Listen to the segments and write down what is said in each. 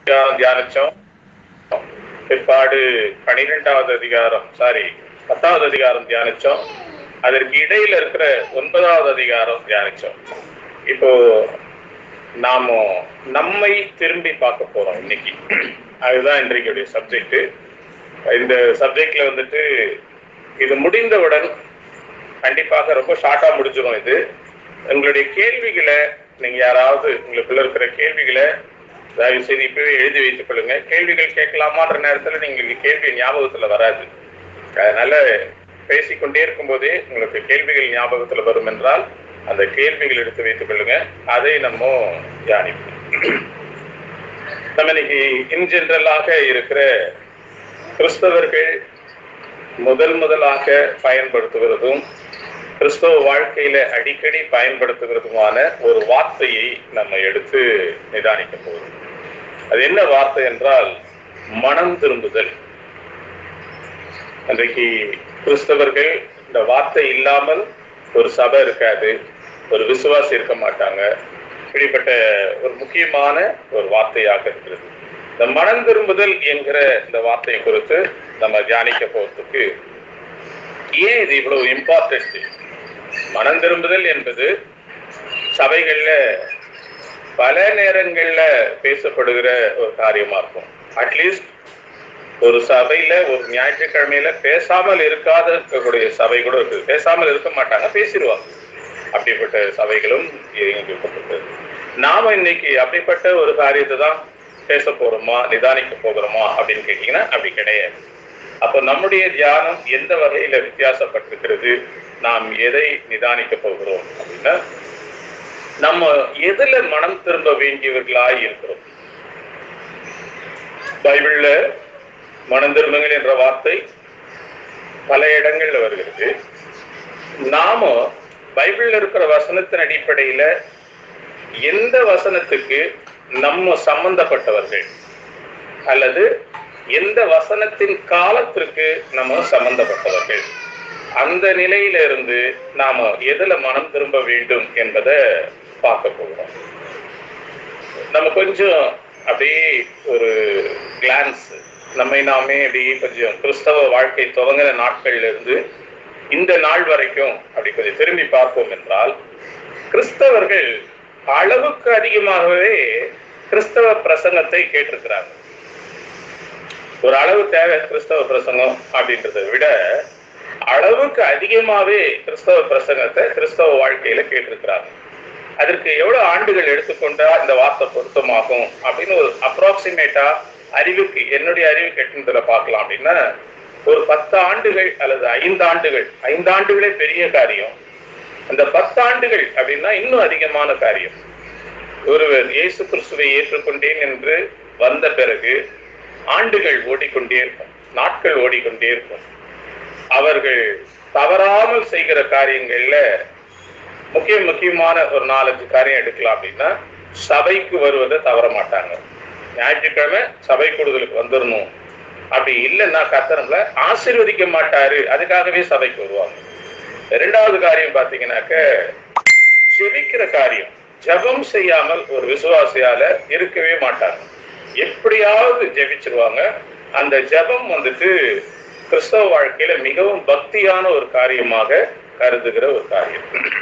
அதிகாரம் தியானிச்சோம் பிற்பாடு பனிரெண்டாவது அதிகாரம் சாரி பத்தாவது அதிகாரம் தியானிச்சோம் அதற்கு இடையில இருக்கிற ஒன்பதாவது அதிகாரம் தியானிச்சோம் இப்போ நாம நம்மை திரும்பி பார்க்க போறோம் இன்னைக்கு அதுதான் இன்றைக்குடைய சப்ஜெக்ட் இந்த சப்ஜெக்ட்ல வந்துட்டு இது முடிந்தவுடன் கண்டிப்பாக ரொம்ப ஷார்ட்டா முடிஞ்சிடும் இது உங்களுடைய கேள்விகளை நீங்க யாராவது உங்களுக்குள்ள இருக்கிற கேள்விகளை தயவு செய்து இப்பவே எழுதி வைத்துக் கொள்ளுங்க கேள்விகள் கேட்கலாமான்ற நேரத்துல நீங்களுக்கு கேள்வி ஞாபகத்துல வராது அதனால பேசிக்கொண்டே இருக்கும்போதே உங்களுக்கு கேள்விகள் ஞாபகத்துல வரும் என்றால் அந்த கேள்விகள் எடுத்து வைத்துக் கொள்ளுங்க அதை நம்ம தியானிப்போம் நம்ம இன்னைக்கு இன் ஜெனரலாக இருக்கிற கிறிஸ்தவர்கள் முதல் முதலாக பயன்படுத்துகிறதும் கிறிஸ்தவ வாழ்க்கையில அடிக்கடி பயன்படுத்துகிறதுமான ஒரு வார்த்தையை நம்ம எடுத்து நிதானிக்க போகிறோம் அது என்ன வார்த்தை என்றால் மனம் திரும்புதல் அன்றைக்கு கிறிஸ்தவர்கள் இந்த வார்த்தை இல்லாமல் ஒரு சபை இருக்காது ஒரு விசுவாசி இருக்க மாட்டாங்க இப்படிப்பட்ட ஒரு முக்கியமான ஒரு வார்த்தையாக இருக்கிறது இந்த மனம் திரும்புதல் என்கிற இந்த வார்த்தையை குறித்து நம்ம தியானிக்க போறதுக்கு ஏன் இது இவ்வளவு இம்பார்ட்டன்ட் மனம் திரும்புதல் என்பது சபைகள்ல பல நேரங்கள்ல பேசப்படுகிற ஒரு காரியமா இருக்கும் அட்லீஸ்ட் ஒரு சபையில ஒரு ஞாயிற்றுக்கிழமையில பேசாமல் இருக்காத இருக்கக்கூடிய சபை கூட இருக்குது பேசாமல் இருக்க மாட்டாங்க பேசிடுவாங்க அப்படிப்பட்ட சபைகளும் இயங்கிக்கப்பட்டது நாம இன்னைக்கு அப்படிப்பட்ட ஒரு காரியத்தை தான் பேச போறோமா நிதானிக்க போகிறோமா அப்படின்னு கேட்டீங்கன்னா அப்படி கிடையாது அப்போ நம்முடைய தியானம் எந்த வகையில வித்தியாசப்பட்டிருக்கிறது நாம் எதை நிதானிக்க போகிறோம் அப்படின்னா நம்ம எதுல மனம் திரும்ப வேண்டியவர்களாய் இருக்கிறோம் பைபிள்ல மனம் திரும்புங்கள் என்ற வார்த்தை பல இடங்கள்ல வருகிறது நாம பைபிள்ல இருக்கிற வசனத்தின் அடிப்படையில எந்த வசனத்துக்கு நம்ம சம்பந்தப்பட்டவர்கள் அல்லது எந்த வசனத்தின் காலத்திற்கு நம்ம சம்பந்தப்பட்டவர்கள் அந்த நிலையில இருந்து நாம எதுல மனம் திரும்ப வேண்டும் என்பதை பார்க்க போகிறோம் நம்ம கொஞ்சம் அப்படியே ஒரு கிளான்ஸ் நம்மை நாமே அப்படியே கொஞ்சம் கிறிஸ்தவ வாழ்க்கை துவங்கின நாட்கள்ல இருந்து இந்த நாள் வரைக்கும் அப்படி கொஞ்சம் திரும்பி பார்ப்போம் என்றால் கிறிஸ்தவர்கள் அளவுக்கு அதிகமாகவே கிறிஸ்தவ பிரசங்கத்தை கேட்டிருக்கிறாங்க ஒரு அளவு தேவை கிறிஸ்தவ பிரசங்கம் அப்படின்றத விட அளவுக்கு அதிகமாவே கிறிஸ்தவ பிரசங்கத்தை கிறிஸ்தவ வாழ்க்கையில கேட்டிருக்கிறாங்க அதற்கு எவ்வளவு ஆண்டுகள் எடுத்துக்கொண்டா இந்த வார்த்தை பொருத்தமாகும் அப்படின்னு ஒரு அப்ராக்சிமேட்டா அறிவுக்கு என்னுடைய அறிவு கெட்டினதுல பார்க்கலாம் அப்படின்னா ஒரு பத்து ஆண்டுகள் அல்லது ஐந்து ஆண்டுகள் ஐந்து ஆண்டுகளே பெரிய காரியம் அந்த பத்தாண்டுகள் அப்படின்னா இன்னும் அதிகமான காரியம் ஒருவர் இயேசு கிறிஸ்துவை ஏற்றுக்கொண்டேன் என்று வந்த பிறகு ஆண்டுகள் ஓடிக்கொண்டே இருக்கும் நாட்கள் ஓடிக்கொண்டே இருக்கும் அவர்கள் தவறாமல் செய்கிற காரியங்கள்ல முக்கிய முக்கியமான ஒரு நாலஞ்சு காரியம் எடுக்கலாம் அப்படின்னா சபைக்கு வருவதை தவற மாட்டாங்க ஞாயிற்றுக்கிழமை சபை கூடுதலுக்கு வந்துடணும் அப்படி இல்லைன்னா கத்தனம்ல ஆசீர்வதிக்க மாட்டாரு அதுக்காகவே சபைக்கு வருவாங்க இரண்டாவது காரியம் பாத்தீங்கன்னாக்க ஜெபிக்கிற காரியம் ஜெபம் செய்யாமல் ஒரு விசுவாசியால இருக்கவே மாட்டாங்க எப்படியாவது ஜெபிச்சிருவாங்க அந்த ஜெபம் வந்துட்டு கிறிஸ்தவ வாழ்க்கையில மிகவும் பக்தியான ஒரு காரியமாக கருதுகிற ஒரு காரியம்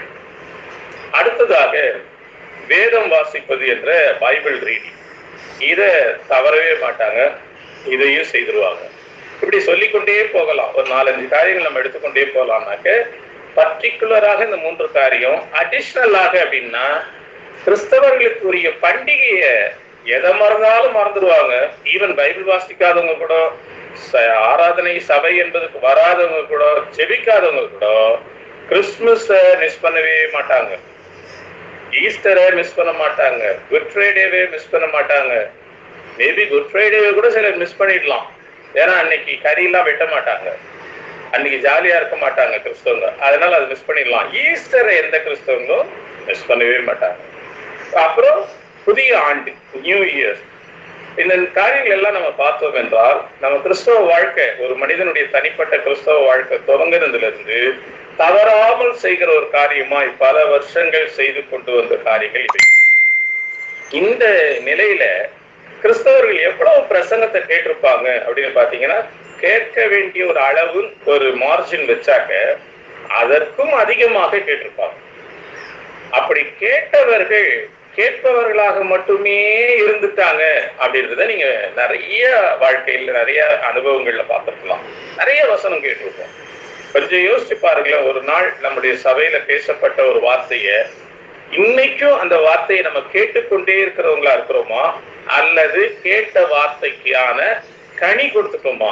அடுத்ததாக வேதம் வாசிப்பது என்ற பைபிள் ரீடிங் இத தவறவே மாட்டாங்க இதையும் செய்திருவாங்க இப்படி சொல்லிக்கொண்டே போகலாம் ஒரு நாலஞ்சு காரியங்கள் நம்ம எடுத்துக்கொண்டே போகலாம்னாக்க பர்டிகுலராக இந்த மூன்று காரியம் அடிஷ்னலாக அப்படின்னா கிறிஸ்தவர்களுக்குரிய பண்டிகையை எதை மறந்தாலும் மறந்துடுவாங்க ஈவன் பைபிள் வாசிக்காதவங்க கூட ஆராதனை சபை என்பதுக்கு வராதவங்க கூட ஜெபிக்காதவங்க கூட கிறிஸ்துமஸ மிஸ் பண்ணவே மாட்டாங்க ஈஸ்டரை மிஸ் பண்ண மாட்டாங்க குட் ஃப்ரைடேவே மிஸ் பண்ண மாட்டாங்க மேபி குட் ஃப்ரைடேவே கூட சிலர் மிஸ் பண்ணிடலாம் ஏன்னா அன்னைக்கு கறியெல்லாம் வெட்ட மாட்டாங்க அன்னைக்கு ஜாலியா இருக்க மாட்டாங்க கிறிஸ்தவங்க அதனால அதை மிஸ் பண்ணிடலாம் ஈஸ்டரை எந்த கிறிஸ்தவங்களும் மிஸ் பண்ணவே மாட்டாங்க அப்புறம் புதிய ஆண்டு நியூ இயர் இந்த காரியங்கள் எல்லாம் நம்ம பார்த்தோம் என்றால் நம்ம கிறிஸ்தவ வாழ்க்கை ஒரு மனிதனுடைய தனிப்பட்ட கிறிஸ்தவ வாழ்க்கை தொடங்குறதுல இருந்து தவறாமல் செய்கிற ஒரு காரியமாய் பல வருஷங்கள் செய்து கொண்டு வந்த காரியங்கள் இவை இந்த நிலையில கிறிஸ்தவர்கள் எவ்வளவு பிரசங்கத்தை கேட்டிருப்பாங்க அப்படின்னு பாத்தீங்கன்னா கேட்க வேண்டிய ஒரு அளவு ஒரு மார்ஜின் வச்சாக்க அதற்கும் அதிகமாக கேட்டிருப்பாங்க அப்படி கேட்டவர்கள் கேட்பவர்களாக மட்டுமே இருந்துட்டாங்க அப்படின்றத நீங்க நிறைய வாழ்க்கையில நிறைய அனுபவங்கள்ல பார்த்திருக்கலாம் நிறைய வசனம் கேட்டிருப்போம் கொஞ்சம் யோசிச்சு பாருங்களேன் ஒரு நாள் நம்முடைய சபையில பேசப்பட்ட ஒரு வார்த்தைய இன்னைக்கும் அந்த வார்த்தையை நம்ம கேட்டுக்கொண்டே இருக்கிறவங்களா இருக்கிறோமா அல்லது கேட்ட வார்த்தைக்கான கனி கொடுத்துட்டோமா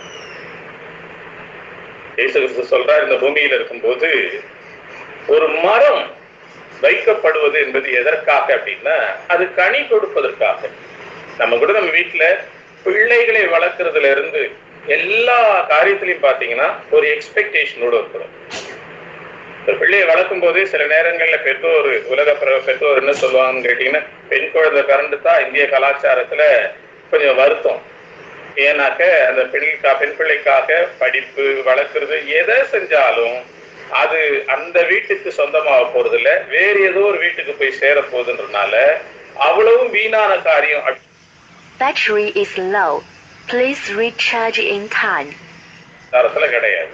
இயேசு கிறிஸ்து சொல்றார் இந்த பூமியில இருக்கும்போது ஒரு மரம் வைக்கப்படுவது என்பது எதற்காக அப்படின்னா அது கனி கொடுப்பதற்காக நம்ம கூட நம்ம வீட்டுல பிள்ளைகளை வளர்க்கறதுல இருந்து எல்லா காரியத்திலையும் பாத்தீங்கன்னா ஒரு எக்ஸ்பெக்டேஷனோட இருக்கிறோம் இந்த பிள்ளையை வளர்க்கும் போதே சில நேரங்கள்ல பெற்றோர் உலக பிற- பெற்றோர் என்ன சொல்லுவாங்கன்னு கேட்டீங்கன்னா பெண் குழந்தை பிறந்துட்டா இந்திய கலாச்சாரத்துல கொஞ்சம் வருத்தம் ஏன்னாக்க அந்த பெண்களுக்கா பெண் பிள்ளைக்காக படிப்பு வளர்க்குறது எதை செஞ்சாலும் அது அந்த வீட்டுக்கு சொந்தமாக போறது இல்ல வேற ஏதோ ஒரு வீட்டுக்கு போய் சேர போகுதுன்றதுனால அவ்வளவும் வீணான காரியம் அப்படி Battery is low. Please recharge in time. தரத்துல கிடையாது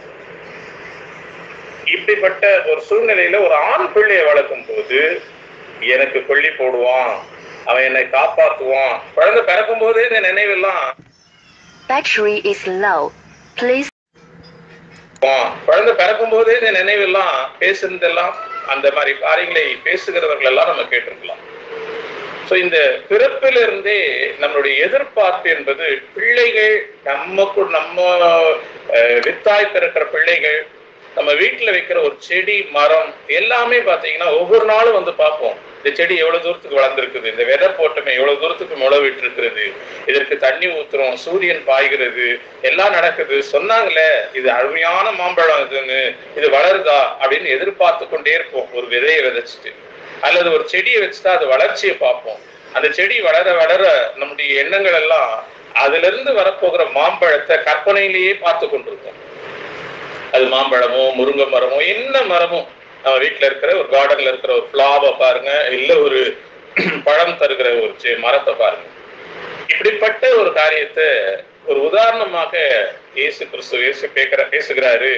இப்படிப்பட்ட ஒரு சூழ்நிலையில ஒரு ஆண் பிள்ளையை வளர்க்கும் போது எனக்கு கொல்லி போடுவான் அவன் என்னை காப்பாத்துவான் குழந்தை பிறக்கும் போதே இந்த நினைவெல்லாம் Battery is low. Please இருப்பான். குழந்தை பிறக்கும் போதே இந்த நினைவெல்லாம் பேசுனதெல்லாம் அந்த மாதிரி காரியங்களை பேசுகிறவர்கள் எல்லாம் நம்ம கேட்டிருக்கலாம் சோ இந்த பிறப்பிலிருந்தே நம்மளுடைய எதிர்பார்ப்பு என்பது பிள்ளைகள் நமக்கு நம்ம அஹ், வித்தாய் பிறக்கிற பிள்ளைகள் நம்ம வீட்டுல வைக்கிற ஒரு செடி மரம் எல்லாமே பாத்தீங்கன்னா ஒவ்வொரு நாளும் வந்து பார்ப்போம் இந்த செடி எவ்வளவு தூரத்துக்கு வளர்ந்துருக்குது இந்த விதை போட்டமே எவ்வளவு தூரத்துக்கு முளைவிட்டு இருக்கிறது இதற்கு தண்ணி ஊத்துறோம் சூரியன் பாய்கிறது எல்லாம் நடக்குது சொன்னாங்களே இது அருமையான மாம்பழம் இதுன்னு இது வளருதா அப்படின்னு எதிர்பார்த்து கொண்டே இருப்போம் ஒரு விதையை விதைச்சிட்டு அல்லது ஒரு செடியை வச்சுட்டா அது வளர்ச்சியை பார்ப்போம் அந்த செடி வளர வளர நம்முடைய எண்ணங்கள் எல்லாம் அதுல இருந்து வரப்போகிற மாம்பழத்தை கற்பனையிலேயே பார்த்து கொண்டிருக்கோம் அது மாம்பழமோ முருங்கை மரமோ என்ன மரமோ நம்ம வீட்டுல இருக்கிற ஒரு கார்டன்ல இருக்கிற ஒரு ஃபிளாவை பாருங்க இல்ல ஒரு பழம் தருகிற ஒரு செ- மரத்தை பாருங்க இப்படிப்பட்ட ஒரு காரியத்தை ஒரு உதாரணமாக இயேசு கிறிஸ்து இயேசு பேக்கிற பேசுகிறாரு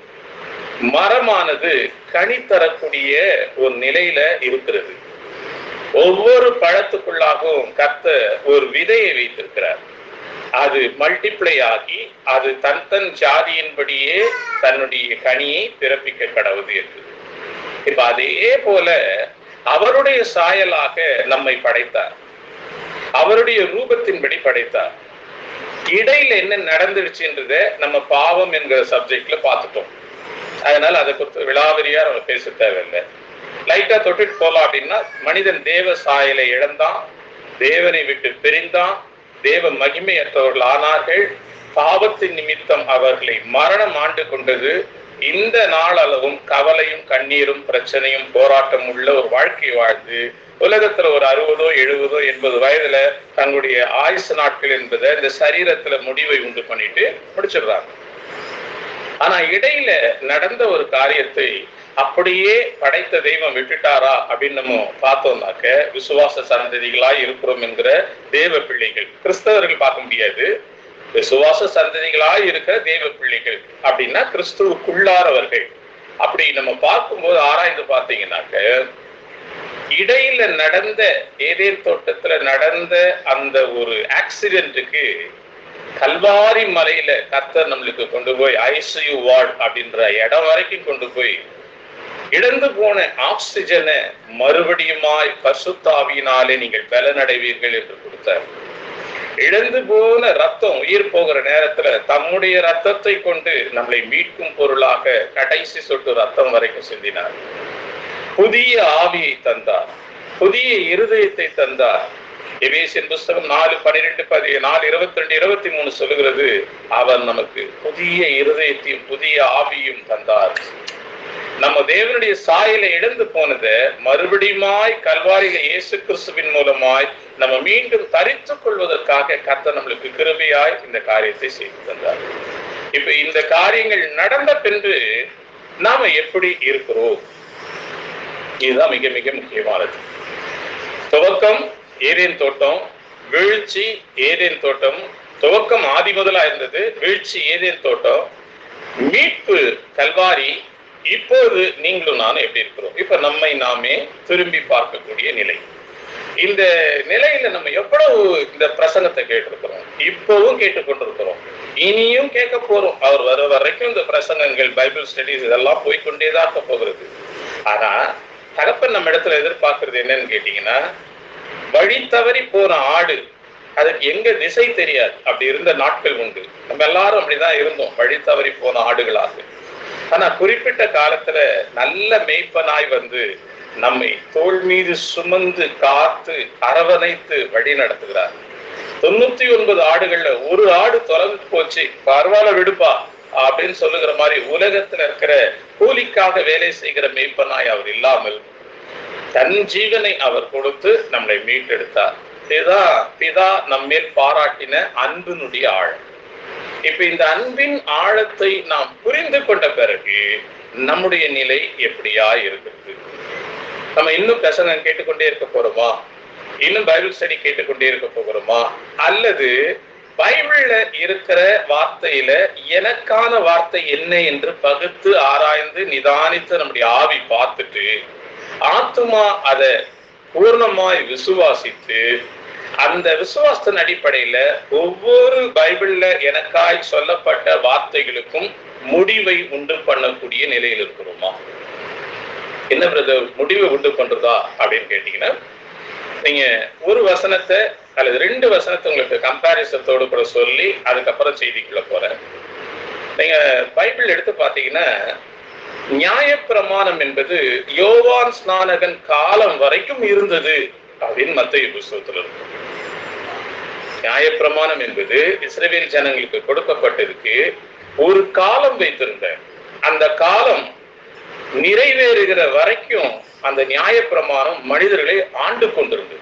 மரமானது கனி தரக்கூடிய ஒரு நிலையில இருக்கிறது ஒவ்வொரு பழத்துக்குள்ளாகவும் கத்த ஒரு விதையை வைத்திருக்கிறார் அது மல்டிப்ளை ஆகி அது தன் தன் ஜாதியின்படியே தன்னுடைய கனியை பிறப்பிக்க கடவுது என்று இப்ப அதே போல அவருடைய சாயலாக நம்மை படைத்தார் அவருடைய ரூபத்தின்படி படைத்தார் இடையில என்ன நடந்துடுச்சுன்றத நம்ம பாவம் என்கிற சப்ஜெக்ட்ல பார்த்துட்டோம் அதனால அதை குறித்து விழாவரியா நம்ம பேச தேவையில்லை லைட்டா தொட்டுட்டு போலாம் அப்படின்னா மனிதன் தேவ சாயலை இழந்தான் தேவனை விட்டு பிரிந்தான் தேவ மகிமையற்றவர்கள் ஆனார்கள் பாவத்தின் நிமித்தம் அவர்களை மரணம் ஆண்டு கொண்டது இந்த நாளளவும் கவலையும் கண்ணீரும் பிரச்சனையும் போராட்டம் உள்ள ஒரு வாழ்க்கை வாழ்ந்து உலகத்துல ஒரு அறுபதோ எழுபதோ எண்பது வயதுல தங்களுடைய ஆயுசு நாட்கள் என்பதை இந்த சரீரத்துல முடிவை உண்டு பண்ணிட்டு முடிச்சிடுறாங்க ஆனா இடையில நடந்த ஒரு காரியத்தை அப்படியே படைத்த தெய்வம் விட்டுட்டாரா அப்படின்னு நம்ம பார்த்தோம்னாக்க விசுவாச சந்ததிகளாய் இருக்கிறோம் என்கிற தேவ பிள்ளைகள் கிறிஸ்தவர்கள் பார்க்க முடியாது விசுவாச சந்ததிகளாய் இருக்கிற தேவ பிள்ளைகள் அப்படின்னா கிறிஸ்துவுக்குள்ளாரவர்கள் அப்படி நம்ம பார்க்கும்போது ஆராய்ந்து பார்த்தீங்கன்னாக்க இடையில நடந்த ஏதேன் தோட்டத்துல நடந்த அந்த ஒரு ஆக்சிடென்ட்டுக்கு கல்வாரி மலையில கர்த்தர் நம்மளுக்கு கொண்டு போய் ஐசியூ வார்டு அப்படின்ற இடம் வரைக்கும் கொண்டு போய் இழந்து போன ஆக்சிஜனை மறுபடியுமாய் பசுத்தாவியினாலே நீங்கள் பலனடைவீர்கள் என்று கொடுத்தார் இழந்து போன ரத்தம் உயிர் போகிற நேரத்துல தம்முடைய ரத்தத்தை கொண்டு நம்மளை மீட்கும் பொருளாக கடைசி சொட்டு ரத்தம் வரைக்கும் சிந்தினார் புதிய ஆவியை தந்தார் புதிய இருதயத்தை தந்தார் எபேசியன் புஸ்தகம் நாலு பன்னிரெண்டு பதி நாலு இருபத்தி ரெண்டு இருபத்தி மூணு சொல்லுகிறது அவர் நமக்கு புதிய இருதயத்தையும் புதிய ஆவியும் தந்தார் நம்ம தேவனுடைய சாயலை இழந்து போனதை மறுபடியுமாய் கல்வாரியில இயேசு கிறிஸ்துவின் மூலமாய் நம்ம மீண்டும் தரித்துக் கொள்வதற்காக கர்த்தர் நம்மளுக்கு கிருபையாய் இந்த காரியத்தை செய்து தந்தார் இப்ப இந்த காரியங்கள் நடந்த பின்பு நாம எப்படி இருக்கிறோம் இதுதான் மிக மிக முக்கியமானது துவக்கம் ஏதேன் தோட்டம் வீழ்ச்சி ஏதேன் தோட்டம் துவக்கம் ஆதி முதலா இருந்தது வீழ்ச்சி ஏதேன் தோட்டம் மீட்பு கல்வாரி இப்போது நீங்களும் நானும் எப்படி இருக்கிறோம் இப்ப நம்மை நாமே திரும்பி பார்க்கக்கூடிய நிலை இந்த நிலையில நம்ம எவ்வளவு இந்த பிரசங்கத்தை கேட்டிருக்கிறோம் இப்பவும் கேட்டுக்கொண்டிருக்கிறோம் இனியும் கேட்க போறோம் அவர் வர வரைக்கும் இந்த பிரசங்கங்கள் பைபிள் ஸ்டடிஸ் இதெல்லாம் போய்க்கொண்டேதான் இருக்க போகிறது ஆனா தகப்பன் நம்ம இடத்துல எதிர்பார்க்கறது என்னன்னு கேட்டீங்கன்னா வழி தவறி போன ஆடு அதுக்கு எங்க திசை தெரியாது அப்படி இருந்த நாட்கள் உண்டு நம்ம எல்லாரும் அப்படிதான் இருந்தோம் வழி தவறி போன ஆடுகளாக ஆனா குறிப்பிட்ட காலத்துல நல்ல மேய்ப்பனாய் வந்து நம்மை தோள் மீது சுமந்து காத்து அரவணைத்து வழி நடத்துகிறார் தொண்ணூத்தி ஒன்பது ஆடுகள்ல ஒரு ஆடு தொலைஞ்சு போச்சு பரவாயில்ல விடுப்பா அப்படின்னு சொல்லுகிற மாதிரி உலகத்துல இருக்கிற கூலிக்காக வேலை செய்கிற மேய்ப்பனாய் அவர் இல்லாமல் தன் ஜீவனை அவர் கொடுத்து நம்மளை மீட்டெடுத்தார் பிதா பிதா நம்மேல் பாராட்டின அன்பினுடைய ஆழம் இப்ப இந்த அன்பின் ஆழத்தை நாம் புரிந்து கொண்ட பிறகு நம்முடைய நிலை எப்படியா இருக்கிறது நம்ம இன்னும் பிரசங்கம் கேட்டுக்கொண்டே இருக்க போறோமா இன்னும் பைபிள் ஸ்டடி கேட்டுக்கொண்டே இருக்க போகிறோமா அல்லது பைபிள்ல இருக்கிற வார்த்தையில எனக்கான வார்த்தை என்ன என்று பகுத்து ஆராய்ந்து நிதானித்து நம்முடைய ஆவி பார்த்துட்டு ஆத்துமா அதை பூர்ணமாய் விசுவாசித்து அந்த விசுவாசத்தின் அடிப்படையில ஒவ்வொரு பைபிள்ல எனக்காய் சொல்லப்பட்ட வார்த்தைகளுக்கும் முடிவை உண்டு பண்ணக்கூடிய நிலையில் இருக்கிறோமா என்ன பிரதர் முடிவை உண்டு பண்றதா அப்படின்னு கேட்டீங்கன்னா நீங்க ஒரு வசனத்தை அல்லது ரெண்டு வசனத்தை உங்களுக்கு கம்பாரிசத்தோடு கூட சொல்லி அதுக்கப்புறம் செய்திக்குள்ள போறேன் நீங்க பைபிள் எடுத்து பாத்தீங்கன்னா நியாயப்பிரமாணம் என்பது யோவான் ஸ்நானகன் காலம் வரைக்கும் இருந்தது அப்படின்னு மத்திய புஸ்தகத்துல இருக்கு நியாயப்பிரமாணம் என்பது இஸ்ரேல் ஜனங்களுக்கு கொடுக்கப்பட்டிருக்கு ஒரு காலம் வைத்திருந்த அந்த காலம் நிறைவேறுகிற வரைக்கும் அந்த நியாயப்பிரமாணம் மனிதர்களை ஆண்டு கொண்டிருந்தது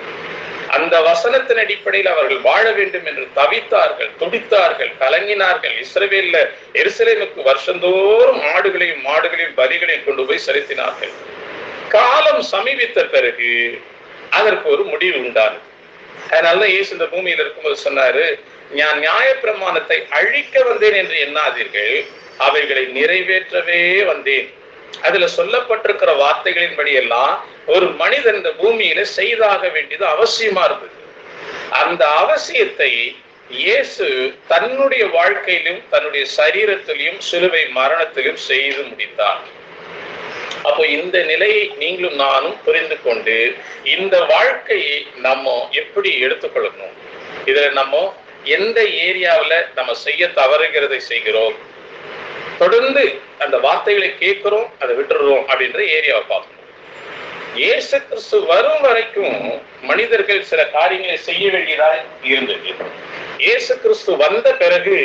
அந்த வசனத்தின் அடிப்படையில் அவர்கள் வாழ வேண்டும் என்று தவித்தார்கள் துடித்தார்கள் கலங்கினார்கள் இஸ்ரவேல்ல எருசலேமுக்கு வருஷந்தோறும் ஆடுகளையும் மாடுகளையும் பலிகளையும் கொண்டு போய் செலுத்தினார்கள் காலம் சமீபித்த பிறகு அதற்கு ஒரு முடிவு உண்டானது அதனாலதான் இயேசு இந்த பூமியில் இருக்கும்போது சொன்னாரு நான் நியாயப்பிரமாணத்தை அழிக்க வந்தேன் என்று எண்ணாதீர்கள் அவைகளை நிறைவேற்றவே வந்தேன் அதுல சொல்லப்பட்டிருக்கிற வார்த்தைகளின்படி எல்லாம் ஒரு மனிதன் இந்த பூமியில செய்தாக வேண்டியது அவசியமா இருந்தது அந்த அவசியத்தை இயேசு தன்னுடைய வாழ்க்கையிலும் தன்னுடைய சரீரத்திலும் சிலுவை மரணத்திலும் செய்து முடித்தார் அப்போ இந்த நிலையை நீங்களும் நானும் புரிந்து கொண்டு இந்த வாழ்க்கையை நம்ம எப்படி எடுத்துக்கொள்ளணும் இதுல நம்ம எந்த ஏரியாவுல நம்ம செய்ய தவறுகிறதை செய்கிறோம் தொடர்ந்து அந்த வார்த்தைகளை கேட்கிறோம் அதை விட்டுறோம் அப்படின்ற ஏரியாவை பார்க்கணும் இயேசு கிறிஸ்து வரும் வரைக்கும் மனிதர்கள் சில காரியங்களை செய்ய வேண்டியதா இருந்தது இயேசு கிறிஸ்து வந்த பிறகு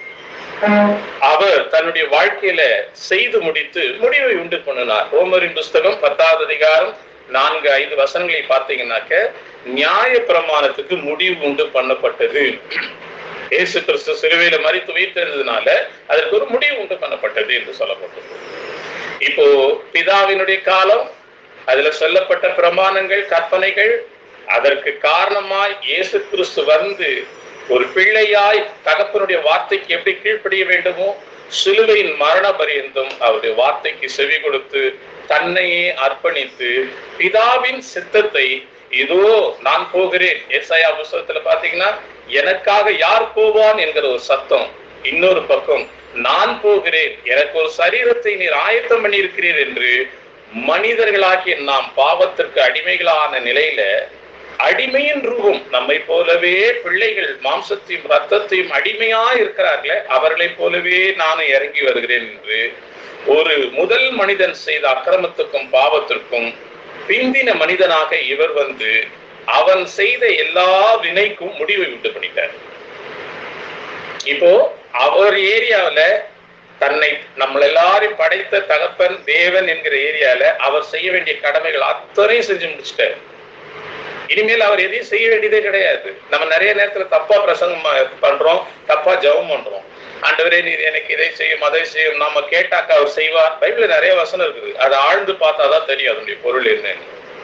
அவர் தன்னுடைய வாழ்க்கையில செய்து முடித்து முடிவை உண்டு பண்ணினார் ரோமரின் புஸ்தகம் பத்தாவது அதிகாரம் நான்கு ஐந்து வசனங்களை பார்த்தீங்கன்னாக்க நியாய பிரமாணத்துக்கு முடிவு உண்டு பண்ணப்பட்டது இயேசு கிறிஸ்து சிலுவையில மறித்து வைத்திருந்ததுனால அதற்கு ஒரு முடிவு உண்டு பண்ணப்பட்டது என்று சொல்லப்பட்டது இப்போ பிதாவினுடைய காலம் அதுல சொல்லப்பட்ட பிரமாணங்கள் கற்பனைகள் அதற்கு காரணமாய் இயேசு கிறிஸ்து வந்து ஒரு பிள்ளையாய் தகப்பனுடைய வார்த்தைக்கு எப்படி கீழ்ப்படிய வேண்டுமோ சிலுவையின் மரண பரியந்தம் அவருடைய வார்த்தைக்கு செவி கொடுத்து தன்னையே அர்ப்பணித்து பிதாவின் சித்தத்தை இதோ நான் போகிறேன் ஏசாயா புஸ்தகத்துல பாத்தீங்கன்னா எனக்காக யார் போவான் என்கிற ஒரு சத்தம் இன்னொரு பக்கம் நான் போகிறேன் எனக்கு ஒரு சரீரத்தை நீர் ஆயத்தம் பண்ணியிருக்கிறீர் என்று மனிதர்களாகிய நாம் பாவத்திற்கு அடிமைகளான நிலையில அடிமையின் ரூபம் நம்மை போலவே பிள்ளைகள் மாம்சத்தையும் ரத்தத்தையும் அடிமையா இருக்கிறார்களே அவர்களைப் போலவே நானும் இறங்கி வருகிறேன் என்று ஒரு முதல் மனிதன் செய்த அக்கிரமத்துக்கும் பாவத்திற்கும் பிந்தின மனிதனாக இவர் வந்து அவன் செய்த எல்லா வினைக்கும் முடிவை உண்டு பண்ணிட்டார் இப்போ அவர் ஏரியாவுல தன்னை நம்ம எல்லாரையும் படைத்த தகப்பன் தேவன் என்கிற ஏரியால அவர் செய்ய வேண்டிய கடமைகள் அத்தனையும் செஞ்சு முடிச்சிட்டாரு இனிமேல் அவர் எதையும் செய்ய வேண்டியதே கிடையாது நம்ம நிறைய நேரத்துல தப்பா பிரசங்கம் ப- பண்றோம் தப்பா ஜெபம் பண்றோம் ஆண்டவரே நீர் எனக்கு இதை செய்யும் அதை செய்யும் நாம கேட்டாக்க அவர் செய்வார் பைபிள்ல நிறைய வசனம் இருக்குது அதை ஆழ்ந்து பார்த்தாதான் தெரியும் அதனுடைய பொருள் என்னன்னு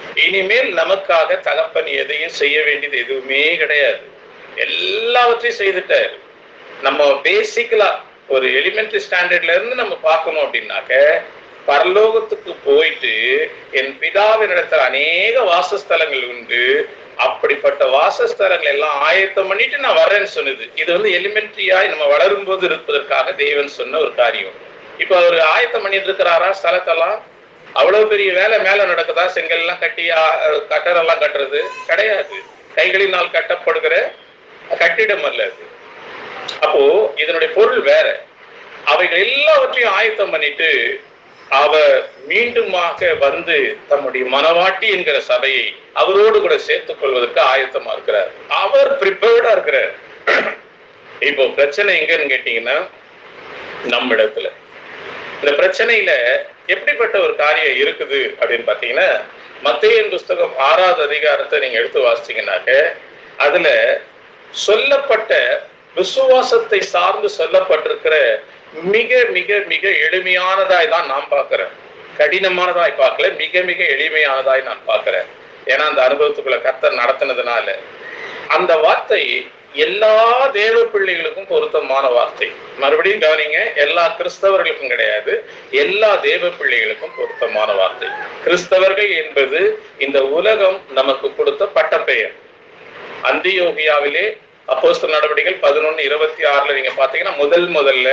இனிமேல் நமக்காக தகப்பன் எதையும் செய்ய வேண்டியது எதுவுமே கிடையாது எல்லாவற்றையும் செய்துட்டாரு நம்ம பேசிக்கலா ஒரு எலிமெண்டரி ஸ்டாண்டர்ட்ல இருந்து நம்ம பார்க்கணும் அப்படின்னாக்க பரலோகத்துக்கு போயிட்டு என் பிதாவினிடத்தில் அநேக வாசஸ்தலங்கள் உண்டு அப்படிப்பட்ட வாசஸ்தலங்கள் எல்லாம் ஆயத்தம் பண்ணிட்டு நான் வரேன்னு சொன்னது இது வந்து எலிமெண்ட்ரியாய் நம்ம வளரும் போது இருப்பதற்காக தேவன் சொன்ன ஒரு காரியம் இப்ப அவர் ஆயத்தம் பண்ணிட்டு இருக்கிறாரா ஸ்தலத்தெல்லாம் அவ்வளவு பெரிய வேலை மேல நடக்குதா செங்கல் எல்லாம் கட்டி ஆ- கட்டடெல்லாம் கட்டுறது கிடையாது கைகளினால் கட்டப்படுகிற கட்டிடம் அல்ல அது அப்போ இதனுடைய பொருள் வேற அவைகள் எல்லாவற்றையும் ஆயத்தம் பண்ணிட்டு அவர் மீண்டுமாக வந்து தம்முடைய மனவாட்டி என்கிற சபையை அவரோடு கூட சேர்த்துக் கொள்வதற்கு ஆயத்தமா இருக்கிறார் அவர் ப்ரிப்பேர்டா இருக்கிறார் இப்போ பிரச்சனை எங்கன்னு கேட்டீங்கன்னா நம்மிடத்துல இந்த பிரச்சனையில எப்படிப்பட்ட ஒரு காரியம் இருக்குது அப்படின்னு பாத்தீங்கன்னா மத்தேயன் புஸ்தகம் ஆறாவது அதிகாரத்தை நீங்க எடுத்து வாசிச்சீங்கன்னாக்க அதுல சொல்லப்பட்ட விசுவாசத்தை சார்ந்து சொல்லப்பட்டிருக்கிற மிக மிக மிக எளிமையானதாய் தான் நான் பார்க்கிறேன் கடினமானதாய் பார்க்கல மிக மிக எளிமையானதாய் நான் பார்க்கிறேன் ஏன்னா அந்த அனுபவத்துக்குள்ள கர்த்தர் நடத்தினதுனால அந்த வார்த்தை எல்லா தேவ பிள்ளைகளுக்கும் பொருத்தமான வார்த்தை மறுபடியும் கவனிங்க எல்லா கிறிஸ்தவர்களுக்கும் கிடையாது எல்லா தேவ பிள்ளைகளுக்கும் பொருத்தமான வார்த்தை கிறிஸ்தவர்கள் என்பது இந்த உலகம் நமக்கு கொடுத்த பட்டப்பெயர் அந்தியோகியாவிலே அப்போஸ்தல நடவடிக்கைகள் பதினொன்னு இருபத்தி ஆறுல நீங்க பாத்தீங்கன்னா முதல் முதல்ல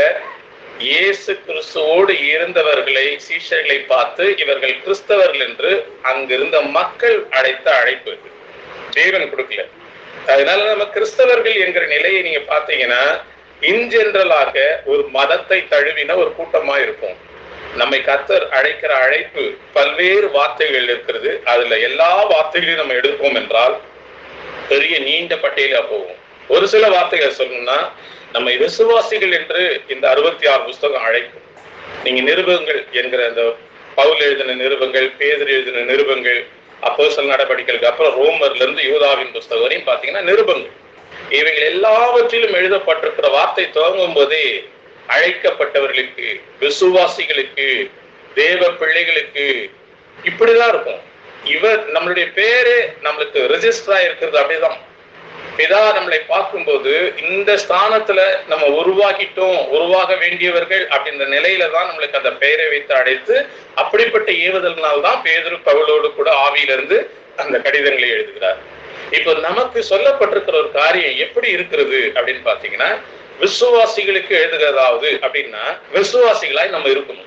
இயேசு கிறிஸ்துவோடு இருந்தவர்களை சீஷர்களை பார்த்து இவர்கள் கிறிஸ்தவர்கள் என்று அங்கிருந்த மக்கள் அழைத்த அழைப்பு இது. தேவன் கொடுக்கல அதனால நம்ம கிறிஸ்தவர்கள் என்கிற நிலையை நீங்க பாத்தீங்கன்னா இன் ஜெனரலாக ஒரு மதத்தை தழுவின ஒரு கூட்டமா இருக்கும் நம்மை கத்தர் அழைக்கிற அழைப்பு பல்வேறு வார்த்தைகள் இருக்கிறது அதுல எல்லா வார்த்தைகளையும் நம்ம எடுப்போம் என்றால் பெரிய நீண்ட பட்டியலா போகும் ஒரு சில வார்த்தைகளை சொல்லணும்னா நம்மை விசுவாசிகள் என்று இந்த அறுபத்தி ஆறு புஸ்தகம் அழைக்கும் நீங்க நிருபங்கள் என்கிற அந்த பவுல் எழுதின நிருபங்கள் பேதர் எழுதின நிருபங்கள் அப்போஸ்தல நடவடிக்கைகளுக்கு அப்புறம் ரோமர்ல இருந்து யூதாவின் புஸ்தகம் வரையும் பாத்தீங்கன்னா நிருபங்கள் இவைகள் எல்லாவற்றிலும் எழுதப்பட்டிருக்கிற வார்த்தை துவங்கும் போதே அழைக்கப்பட்டவர்களுக்கு விசுவாசிகளுக்கு தேவ பிள்ளைகளுக்கு இப்படிதான் இருக்கும் இவர் நம்மளுடைய பேரு நம்மளுக்கு ரெஜிஸ்டர் ஆயிருக்கிறது அப்படிதான் பிதா நம்மளை பார்க்கும்போது இந்த ஸ்தானத்துல நம்ம உருவாக்கிட்டோம் உருவாக வேண்டியவர்கள் அப்படின்ற நிலையில தான் நம்மளுக்கு அந்த பெயரை வைத்து அழைத்து அப்படிப்பட்ட ஏவுதல்னால் தான் பேதுரு பவுலோடு கூட ஆவியிலிருந்து அந்த கடிதங்களை எழுதுகிறார் இப்போ நமக்கு சொல்லப்பட்டிருக்கிற ஒரு காரியம் எப்படி இருக்கிறது அப்படின்னு பாத்தீங்கன்னா விசுவாசிகளுக்கு எழுதுகிறதாவது அப்படின்னா விசுவாசிகளாய் நம்ம இருக்கணும்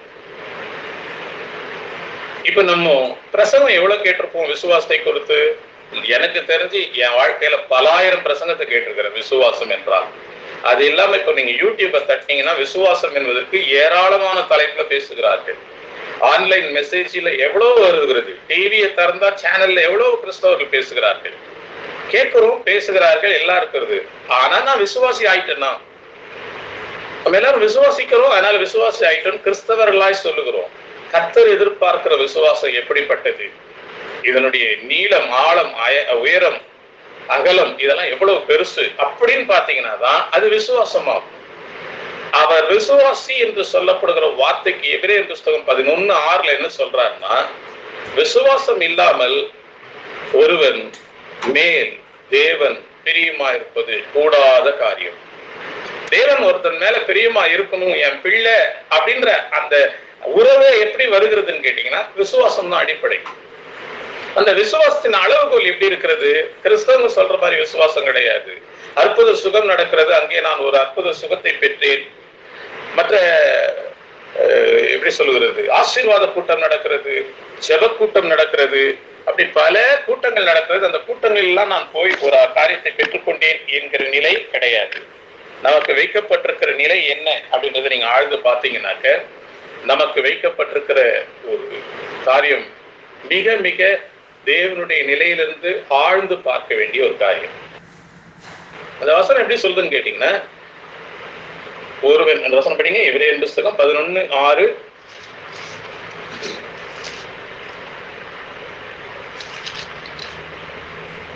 இப்ப நம்ம பிரசங்கம் எவ்வளவு கேட்டிருப்போம் விசுவாசத்தை குறித்து எனக்கு தெரிஞ்சு என் வாழ்க்கையில பலாயிரம் பிரசங்கத்தை கேட்டிருக்கிறேன் விசுவாசம் என்றால் அது இல்லாம இப்ப நீங்க யூடியூப தட்டினீங்கன்னா விசுவாசம் என்பதற்கு ஏராளமான தலைப்புல பேசுகிறார்கள் ஆன்லைன் மெசேஜ்ல எவ்வளவு வருகிறது டிவியை திறந்தா சேனல்ல எவ்வளவு கிறிஸ்தவர்கள் பேசுகிறார்கள் கேட்கிறோம் பேசுகிறார்கள் எல்லாம் இருக்கிறது ஆனா நான் விசுவாசி ஆயிட்டேன்னா நம்ம எல்லாரும் விசுவாசிக்கிறோம் அதனால விசுவாசி ஆயிட்டோம் கிறிஸ்தவர்களாய் சொல்லுகிறோம் கர்த்தர் எதிர்பார்க்கிற விசுவாசம் எப்படிப்பட்டது இதனுடைய நீளம் ஆழம் அய- உயரம் அகலம் இதெல்லாம் எவ்வளவு பெருசு அப்படின்னு பாத்தீங்கன்னா தான் அது விசுவாசமாகும் அவர் விசுவாசி என்று சொல்லப்படுகிற வார்த்தைக்கு எபிரே புஸ்தகம் பதினொன்னு ஆறுல என்ன சொல்றாருன்னா விசுவாசம் இல்லாமல் ஒருவன் மேல் தேவன் பிரியமா இருப்பது கூடாத காரியம் தேவன் ஒருத்தன் மேல பிரியமா இருக்கணும் என் பிள்ளை அப்படின்ற அந்த உறவு எப்படி வருகிறதுன்னு கேட்டீங்கன்னா விசுவாசம் தான் அடிப்படை அந்த விசுவாசத்தின் அளவுகோல் எப்படி இருக்கிறது கிறிஸ்தவங்க சொல்ற மாதிரி விசுவாசம் கிடையாது அற்புத சுகம் நடக்கிறது அங்கே நான் ஒரு அற்புத சுகத்தை பெற்றேன் மற்ற அஹ், எப்படி சொல்லுகிறது ஆசீர்வாத கூட்டம் நடக்கிறது செப கூட்டம் நடக்கிறது அப்படி பல கூட்டங்கள் நடக்கிறது அந்த கூட்டங்கள் எல்லாம் நான் போய் ஒரு காரியத்தை பெற்றுக்கொண்டேன் என்கிற நிலை கிடையாது நமக்கு வைக்கப்பட்டிருக்கிற நிலை என்ன அப்படின்றத நீங்க ஆழ்ந்து பார்த்தீங்கன்னாக்க நமக்கு வைக்கப்பட்டிருக்கிற ஒரு காரியம் மிக மிக தேவனுடைய நிலையிலிருந்து ஆழ்ந்து பார்க்க வேண்டிய ஒரு காரியம் அந்த வசனம் எப்படி சொல்றதுன்னு கேட்டீங்கன்னா ஒருவன் அந்த வசனம் படிங்க எபிரேயர் புஸ்தகம் பதினொன்னு ஆறு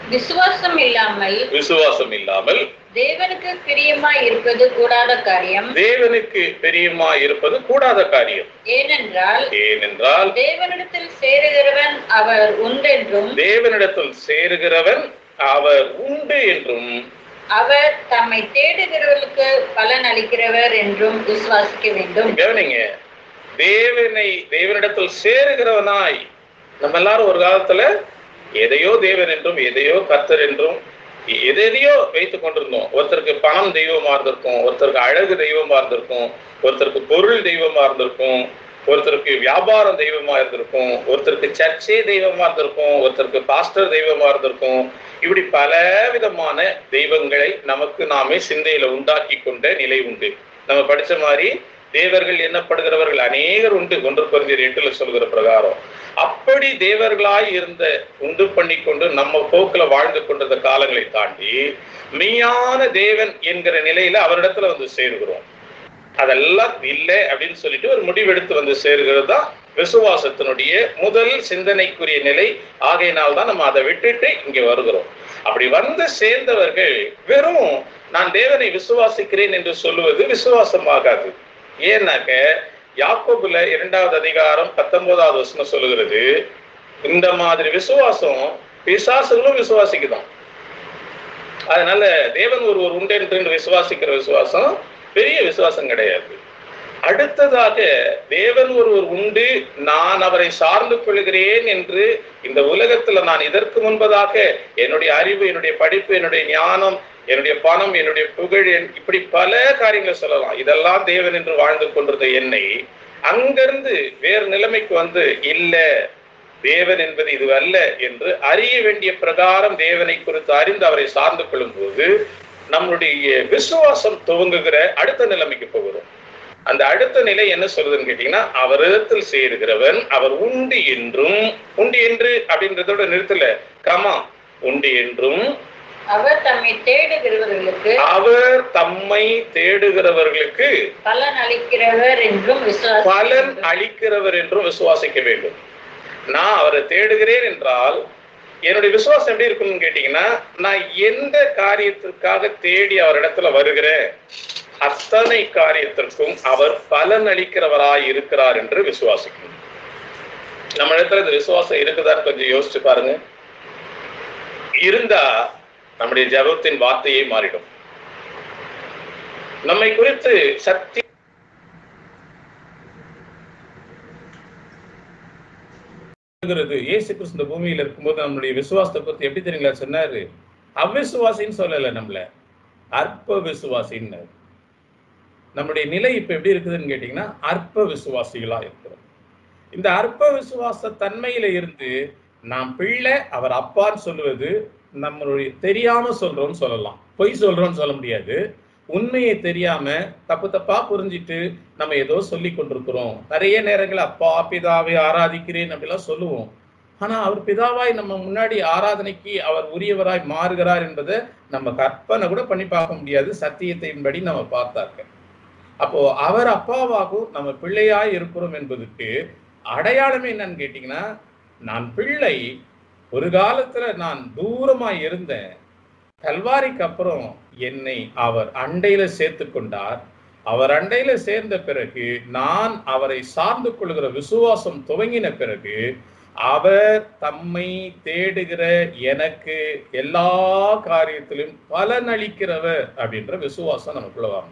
விசுவாசம் இல்லாமல் விசுவாசம் இல்லாமல் தேவனுக்கு பிரியமாய் இருப்பது கூடாத காரியம் தேவனுக்கு பிரியமா இருப்பது கூடாத காரியம் ஏனென்றால் ஏனென்றால் தேவனிடத்தில் சேருகிறவன் அவர் உண்டென்றும் தேவனிடத்தில் சேருகிறவன் அவர் உண்டு என்றும் அவர் தம்மை தேடுகிறவர்களுக்கு பலன் அளிக்கிறவர் என்றும் விசுவாசிக்க வேண்டும் கவனிங்க தேவனை தேவனிடத்தில் சேருகிறவனாய் நம்ம எல்லாரும் ஒரு காலத்துல எதையோ தேவன் என்றும் எதையோ கர்த்தர் என்றும் எதையோ வைத்துக் கொண்டிருந்தோம் ஒருத்தருக்கு பணம் தெய்வமா இருந்திருக்கும் ஒருத்தருக்கு அழகு தெய்வமா இருந்திருக்கும் ஒருத்தருக்கு பொருள் தெய்வமா இருந்திருக்கும் ஒருத்தருக்கு வியாபாரம் தெய்வமா இருந்திருக்கும் ஒருத்தருக்கு சர்ச்சே தெய்வமா இருந்திருக்கும் ஒருத்தருக்கு பாஸ்டர் தெய்வமா இருந்திருக்கும் இப்படி பல விதமான தெய்வங்களை நமக்கு நாமே சிந்தையில உண்டாக்கி கொண்ட நிலை உண்டு நம்ம படிச்ச மாதிரி தேவர்கள் எண்ணப்படுகிறவர்கள் அநேகர் உண்டு ஒன்று குறைந்தர் எட்டுல சொல்கிற பிரகாரம் அப்படி தேவர்களாய் இருந்த உண்டு பண்ணி கொண்டு நம்ம போக்குல வாழ்ந்து கொண்டிருந்த காலங்களை தாண்டி மெய்யான தேவன் என்கிற நிலையில அவரிடத்துல வந்து சேருகிறோம் அதெல்லாம் இல்லை அப்படின்னு சொல்லிட்டு ஒரு முடிவெடுத்து வந்து சேருகிறது தான் விசுவாசத்தினுடைய முதல் சிந்தனைக்குரிய நிலை ஆகையினால் தான் நம்ம அதை விட்டுட்டு இங்க வருகிறோம் அப்படி வந்து சேர்ந்தவர்கள் வெறும் நான் தேவனை விசுவாசிக்கிறேன் என்று சொல்லுவது விசுவாசமாகாது ஏன்னாக்க யாக்கோபுல இரண்டாவது அதிகாரம் பத்தொன்பதாவது வசனம் சொல்லுகிறது இந்த மாதிரி விசுவாசம் பிசாசுகளும் விசுவாசிக்குதான் அதனால தேவன் ஒருவர் உண்டு என்று விசுவாசிக்கிற விசுவாசம் பெரிய விசுவாசம் கிடையாது அடுத்ததாக தேவன் ஒருவர் உண்டு நான் அவரை சார்ந்து கொள்கிறேன் என்று இந்த உலகத்துல நான் இதற்கு முன்பதாக என்னுடைய அறிவு என்னுடைய படிப்பு என்னுடைய ஞானம் என்னுடைய பணம் என்னுடைய புகழ் என்- இப்படி பல காரியங்களை சொல்லலாம் இதெல்லாம் தேவன் என்று வாழ்ந்து கொண்டிருந்த என்னை அங்கிருந்து வேறு நிலைமைக்கு வந்து இல்ல தேவன் என்பது இது அல்ல என்று அறிய வேண்டிய பிரகாரம் தேவனை குறித்து அறிந்து அவரை சார்ந்து கொள்ளும்போது நம்முடைய விசுவாசம் துவங்குகிற அடுத்த நிலைமைக்கு போகிறோம் அந்த அடுத்த நிலை என்ன சொல்றதுன்னு கேட்டீங்கன்னா அவரிடத்தில் சேருகிறவன் அவர் உண்டு என்றும் உண்டு என்று அப்படின்றதோட நிறுத்தல கமா உண்டு என்றும் அவர் தம்மை தேடுகிறவர்களுக்கு அவர் தம்மை தேடுகிறவர்களுக்கு பலன் அளிக்கிறவர் என்றும் பலன் விசுவாசிக்க அளிக்கிறவர் என்றும் விசுவாசிக்க வேண்டும் நான் அவரை தேடுகிறேன் என்றால் என்னுடைய விசுவாசம் எப்படி இருக்கும்னு கேட்டீங்கன்னா நான் எந்த காரியத்திற்காக தேடி அவரிடத்துல வருகிறேன் அத்தனை காரியத்திற்கும் அவர் பலன் அளிக்கிறவராய் இருக்கிறார் என்று விசுவாசிக்கணும் நம்ம இடத்துல இந்த விசுவாசம் இருக்குதான்னு கொஞ்சம் யோசிச்சு பாருங்க இருந்தா நம்முடைய ஜெபத்தின் வார்த்தையே மாறிடும் நம்மை குறித்து சக்தி இருக்கிறது இயேசு கிறிஸ்து இந்த பூமியில இருக்கும்போது நம்மளுடைய விசுவாசத்தை பத்தி எப்படி தெரியுங்களா சொன்னாரு அவ்விசுவாசின்னு சொல்லல நம்மள அற்ப விசுவாசின்னு நம்முடைய நிலை இப்ப எப்படி இருக்குதுன்னு கேட்டீங்கன்னா அற்ப விசுவாசிகளா இருக்கிறோம் இந்த அற்ப விசுவாச தன்மையில இருந்து நாம் பிள்ளை அவர் அப்பான்னு சொல்லுவது நம்மளுடைய தெரியாம சொல்றோம்னு சொல்லலாம் பொய் சொல்றோம்னு சொல்ல முடியாது உண்மையை தெரியாம தப்பு தப்பா புரிஞ்சிட்டு நம்ம ஏதோ சொல்லி கொண்டிருக்கிறோம் நிறைய நேரங்கள் அப்பா பிதாவை ஆராதிக்கிறேன் அப்படிலாம் சொல்லுவோம் ஆனா அவர் பிதாவாய் நம்ம முன்னாடி ஆராதனைக்கு அவர் உரியவராய் மாறுகிறார் என்பதை நம்ம கற்பனை கூட பண்ணி பார்க்க முடியாது சத்தியத்தின்படி நம்ம பார்த்தாக்க அப்போ அவர் அப்பாவாகவும் நம்ம பிள்ளையாய் இருக்கிறோம் என்பதுக்கு அடையாளமே என்னன்னு கேட்டீங்கன்னா நான் பிள்ளை ஒரு காலத்துல நான் தூரமா இருந்தேன் கல்வாரிக்கு அப்புறம் என்னை அவர் அண்டையில சேர்த்து கொண்டார் அவர் அண்டையில சேர்ந்த பிறகு நான் அவரை சார்ந்து கொள்கிற விசுவாசம் துவங்கின பிறகு அவர் தம்மை தேடுகிற எனக்கு எல்லா காரியத்திலும் பலனளிக்கிறவர் அப்படின்ற விசுவாசம் நமக்குள்ள வரணும்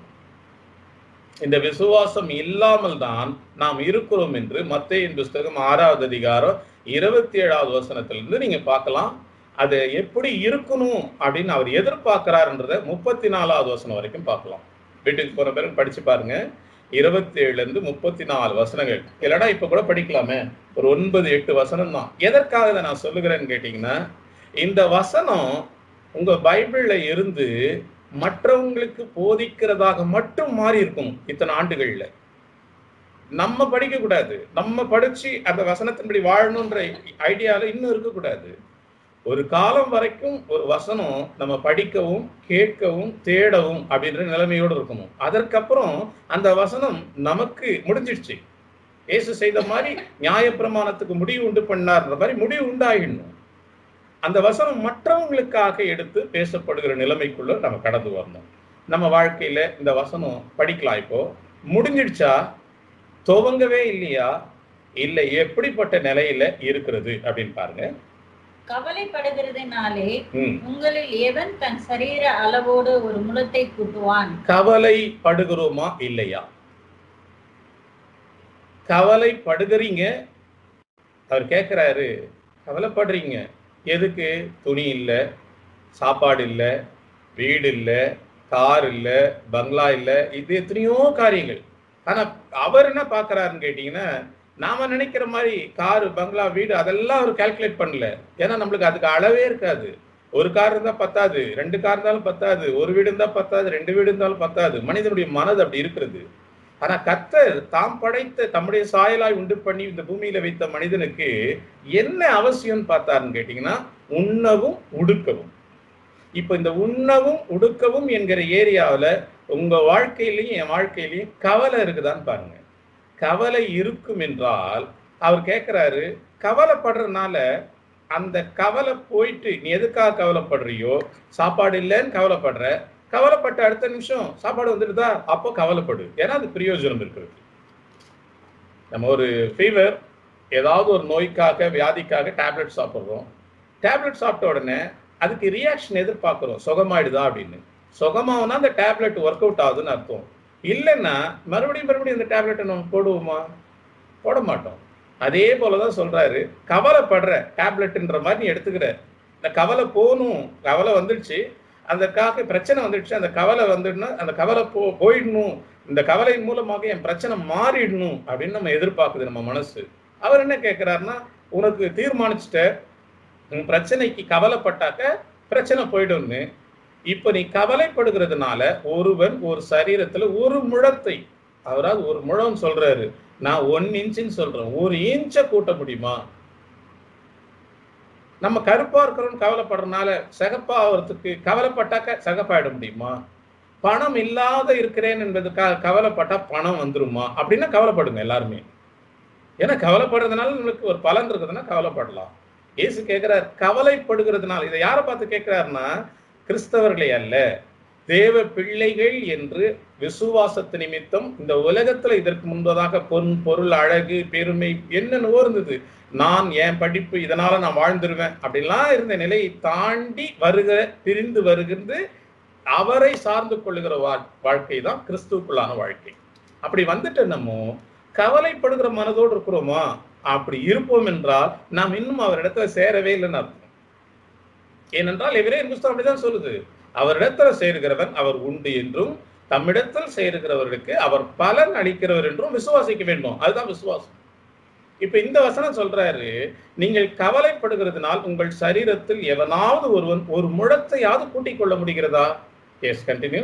இந்த விசுவாசம் இல்லாமல் தான் நாம் இருக்கிறோம் என்று மத்தேயின் புஸ்தகம் ஆறாவது அதிகாரம் இருபத்தி ஏழாவது வசனத்திலிருந்து நீங்க பார்க்கலாம் அது எப்படி இருக்கணும் அப்படின்னு அவர் எதிர்பார்க்கிறாருன்றத முப்பத்தி நாலாவது வசனம் வரைக்கும் பார்க்கலாம் வீட்டுக்கு போன பிறகு படிச்சு பாருங்க இருபத்தி ஏழுல இருந்து முப்பத்தி நாலு வசனங்கள் இல்லைன்னா இப்ப கூட படிக்கலாமே ஒரு ஒன்பது எட்டு வசனம் தான் எதற்காக இதை நான் சொல்லுகிறேன்னு கேட்டீங்கன்னா இந்த வசனம் உங்க பைபிள்ல இருந்து மற்றவங்களுக்கு போதிக்கிறதாக மட்டும் மாறி இருக்கும் இத்தனை ஆண்டுகள்ல நம்ம படிக்க கூடாது நம்ம படிச்சு அந்த வசனத்தின்படி வாழணுன்ற ஐடியால இன்னும் இருக்கக்கூடாது ஒரு காலம் வரைக்கும் ஒரு வசனம் நம்ம படிக்கவும் கேட்கவும் தேடவும் அப்படின்ற நிலைமையோடு இருக்கணும் அதற்கப்புறம் அந்த வசனம் நமக்கு முடிஞ்சிடுச்சு இயேசு செய்த மாதிரி நியாயப்பிரமாணத்துக்கு முடிவு உண்டு பண்ணார்ன்ற மாதிரி முடிவு உண்டாகிடணும் அந்த வசனம் மற்றவங்களுக்காக எடுத்து பேசப்படுகிற நிலைமைக்குள்ள நம்ம கடந்து வரணும் நம்ம வாழ்க்கையில இந்த வசனம் படிக்கலாம் இப்போ முடிஞ்சிடுச்சா துவங்கவே இல்லையா இல்ல எப்படிப்பட்ட நிலையில இருக்கிறது அப்படின்னு பாருங்க கவலைப்படுகிறதுனாலே ம். உங்களில் எவன் தன் சரீர அளவோடு ஒரு முளத்தை கூட்டுவான் கவலைப்படுகிறோமா இல்லையா கவலைப்படுகிறீங்க அவர் கேட்குறாரு கவலைப்படுறீங்க எதுக்கு துணி இல்லை சாப்பாடு இல்லை வீடு இல்லை கார் இல்லை பங்களா இல்லை இது எத்தனையோ காரியங்கள் ஆனா அவர் என்ன பார்க்கறாருன்னு கேட்டீங்கன்னா நாம நினைக்கிற மாதிரி கார் பங்களா வீடு அதெல்லாம் அவர் கால்குலேட் பண்ணல ஏன்னா நம்மளுக்கு அதுக்கு அளவே இருக்காது ஒரு கார் இருந்தா பத்தாது ரெண்டு கார் இருந்தாலும் பத்தாது ஒரு வீடு இருந்தா பத்தாது ரெண்டு வீடு இருந்தாலும் பத்தாது மனிதனுடைய மனது அப்படி இருக்கிறது ஆனா கர்த்தர் தாம் படைத்த தம்முடைய சாயலாய் உண்டு பண்ணி இந்த பூமியில வைத்த மனிதனுக்கு என்ன அவசியம்னு பார்த்தாருன்னு கேட்டீங்கன்னா உண்ணவும் உடுக்கவும் இப்ப இந்த உண்ணவும் உடுக்கவும் என்கிற ஏரியாவுல உங்க வாழ்க்கையிலையும் என் வாழ்க்கையிலையும் கவலை இருக்குதான்னு பாருங்க கவலை இருக்கும் என்றால் அவர் கேட்கிறாரு கவலைப்படுறதுனால அந்த கவலை போயிட்டு நீ எதுக்காக கவலைப்படுறியோ சாப்பாடு இல்லைன்னு கவலைப்படுற கவலைப்பட்ட அடுத்த நிமிஷம் சாப்பாடு வந்துடுதா அப்போ கவலைப்படு ஏன்னா அது பிரயோஜனம் இருக்கிறது நம்ம ஒரு ஃபீவர் ஏதாவது ஒரு நோய்க்காக வியாதிக்காக டேப்லெட் சாப்பிட்றோம் டேப்லெட் சாப்பிட்ட உடனே அதுக்கு ரியாக்ஷன் எதிர்பார்க்குறோம் சுகமாயிடுதா அப்படின்னு சுகமாகுனா அந்த டேப்லெட் ஒர்க் அவுட் ஆகுதுன்னு அர்த்தம் இல்லைன்னா மறுபடியும் மறுபடியும் இந்த டேப்லெட்டை நம்ம போடுவோமா போட மாட்டோம் அதே போலதான் சொல்றாரு கவலைப்படுற டேப்லெட்ன்ற மாதிரி நீ எடுத்துக்கிற இந்த கவலை போகணும் கவலை வந்துடுச்சு அந்த காக்க பிரச்சனை வந்துடுச்சு அந்த கவலை வந்துடணும் அந்த கவலை போ போயிடணும் இந்த கவலையின் மூலமாக என் பிரச்சனை மாறிடணும் அப்படின்னு நம்ம எதிர்பார்க்குது நம்ம மனசு அவர் என்ன கேட்கிறாருன்னா உனக்கு தீர்மானிச்சுட்ட உன் பிரச்சனைக்கு கவலைப்பட்டாக்க பிரச்சனை போயிடும்னு இப்ப நீ கவலைப்படுகிறதுனால ஒருவன் ஒரு சரீரத்துல ஒரு முழத்தை அவராது ஒரு முழம் சொல்றாரு நான் ஒன் இன்ச்சுன்னு சொல்றேன் ஒரு இன்ச்சை கூட்ட முடியுமா நம்ம கருப்பா இருக்கிறோம்னு கவலைப்படுறதுனால சிகப்பா ஆகிறதுக்கு கவலைப்பட்டாக்க சிகப்பாயிட முடியுமா பணம் இல்லாத இருக்கிறேன் என்பதுக்காக கவலைப்பட்டா பணம் வந்துருமா அப்படின்னா கவலைப்படுங்க எல்லாருமே ஏன்னா கவலைப்படுறதுனால நம்மளுக்கு ஒரு பலன் இருக்குதுன்னா கவலைப்படலாம் இயேசு கேட்கிறார் கவலைப்படுகிறதுனால இதை யாரை பார்த்து கேட்கிறாருன்னா கிறிஸ்தவர்களை அல்ல தேவ பிள்ளைகள் என்று விசுவாசத்து நிமித்தம் இந்த உலகத்துல இதற்கு முன்பதாக பொன் பொருள் அழகு பெருமை என்னென்னவோ இருந்தது நான் என் படிப்பு இதனால நான் வாழ்ந்துருவேன் அப்படிலாம் இருந்த நிலையை தாண்டி வருகிற பிரிந்து வருகிறது அவரை சார்ந்து கொள்ளுகிற வா- வாழ்க்கை தான் கிறிஸ்துவுக்குள்ளான வாழ்க்கை அப்படி வந்துட்டு நம்ம கவலைப்படுகிற மனதோடு இருக்கிறோமா அப்படி இருப்போம் என்றால் நாம் இன்னும் அவரிடத்துல சேரவே இல்லைன்னு அர்த்தம் ஏனென்றால் எவரே புஸ்தகம் அப்படிதான் சொல்லுது அவரிடத்துல சேருகிறவன் அவர் உண்டு என்றும் தம்மிடத்தில் சேருகிறவர்களுக்கு அவர் பலன் அளிக்கிறவர் என்றும் விசுவாசிக்க வேண்டும் அதுதான் விசுவாசம் இப்ப இந்த வசனம் சொல்றாரு நீங்கள் கவலைப்படுகிறதுனால் உங்கள் சரீரத்தில் எவனாவது ஒருவன் ஒரு முழத்தையாவது கூட்டிக் கொள்ள முடிகிறதா எஸ் கண்டினியூ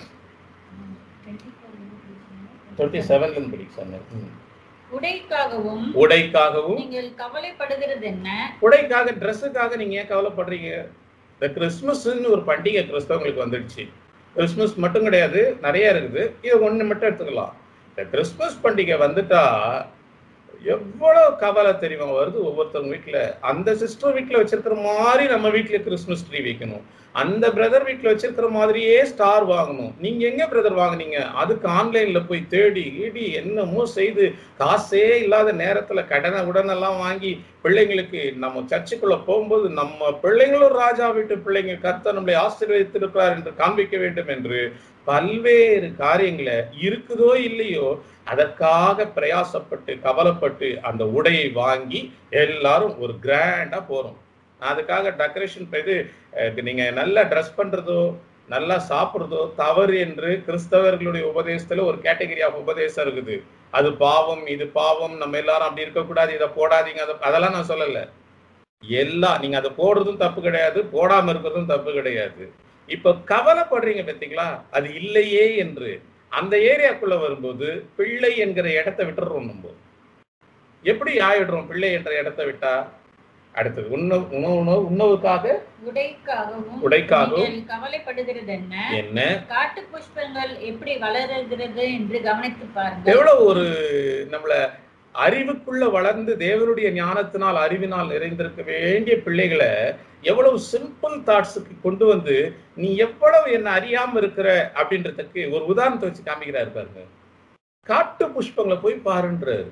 டுவெண்ட்டி செவன்ல இருந்து படி சொன்னேன் ம். உடைக்காகவும் உடைக்காகவும் நீங்கள் கவலைப்படுகிறது என்ன உடைக்காக ட்ரெஸ்ஸுக்காக நீங்க ஏன் கவலைப்படுறீங்க இந்த கிறிஸ்மஸ்ன்னு ஒரு பண்டிகை கிறிஸ்தவங்களுக்கு வந்துடுச்சு கிறிஸ்மஸ் மட்டும் கிடையாது நிறைய இருக்குது இது ஒண்ணு மட்டும் எடுத்துக்கலாம் இந்த கிறிஸ்மஸ் பண்டிகை வந்துட்டா எவ்வளவு கவலை தெரியுமா வருது ஒவ்வொருத்தவங்க வீட்டுல அந்த சிஸ்டர் வீட்டுல வச்சிருக்கிற மாதிரி நம்ம வீட்டுல கிறிஸ்மஸ் ட்ரீ வைக்கணும் அந்த பிரதர் வீட்டுல வச்சிருக்கிற மாதிரியே ஸ்டார் வாங்கணும் நீங்க எங்க பிரதர் வாங்குனீங்க அதுக்கு ஆன்லைன்ல போய் தேடி ஈடி என்னமோ செய்து காசே இல்லாத நேரத்துல கடனை உடனெல்லாம் வாங்கி பிள்ளைங்களுக்கு நம்ம சர்ச்சுக்குள்ள போகும்போது நம்ம பிள்ளைங்களும் ராஜா வீட்டு பிள்ளைங்க கர்த்தர் நம்மளை ஆசீர்வதித்திருக்கிறார் என்று காண்பிக்க வேண்டும் என்று பல்வேறு காரியங்களை இருக்குதோ இல்லையோ அதற்காக பிரயாசப்பட்டு கவலைப்பட்டு அந்த உடையை வாங்கி எல்லாரும் ஒரு கிராண்டா போறோம் அதுக்காக டெக்கரேஷன் இது அஹ், நீங்க நல்லா ட்ரெஸ் பண்றதோ நல்லா சாப்பிடுறதோ தவறு என்று கிறிஸ்தவர்களுடைய உபதேசத்துல ஒரு கேட்டகரி ஆஃப் உபதேசம் இருக்குது அது பாவம் இது பாவம் நம்ம எல்லாரும் அப்படி இருக்கக்கூடாது இதை போடாதீங்க அதை அதெல்லாம் நான் சொல்லல எல்லாம் நீங்க அதை போடுறதும் தப்பு கிடையாது போடாம இருக்கிறதும் தப்பு கிடையாது இப்ப கவலைப்படுறீங்க பார்த்தீங்களா அது இல்லையே என்று அந்த ஏரியாக்குள்ள வரும்போது பிள்ளை என்கிற இடத்தை விட்டுறோம் நம்ம எப்படி ஆயிடுறோம் பிள்ளை என்ற இடத்தை விட்டா அடுத்தது உணவு உணவு உணவு உணவுக்காக உடைக்காகவும் உடைக்காகவும் நீங்கள் கவலைப்படுகிறது என்ன என்ன காட்டு புஷ்பங்கள் எப்படி வளருகிறது என்று கவனித்து பாருங்கள் எவ்வளவு ஒரு நம்மள அறிவுக்குள்ள வளர்ந்து தேவனுடைய ஞானத்தினால் அறிவினால் நிறைந்திருக்க வேண்டிய பிள்ளைகளை எவ்வளவு சிம்பிள் தாட்ஸுக்கு கொண்டு வந்து நீ எவ்வளவு என்ன அறியாம இருக்கிற அப்படின்றதுக்கு ஒரு உதாரணத்தை வச்சு காமிக்கிறாரு பாருங்க காட்டு புஷ்பங்களை போய் பாருன்றாரு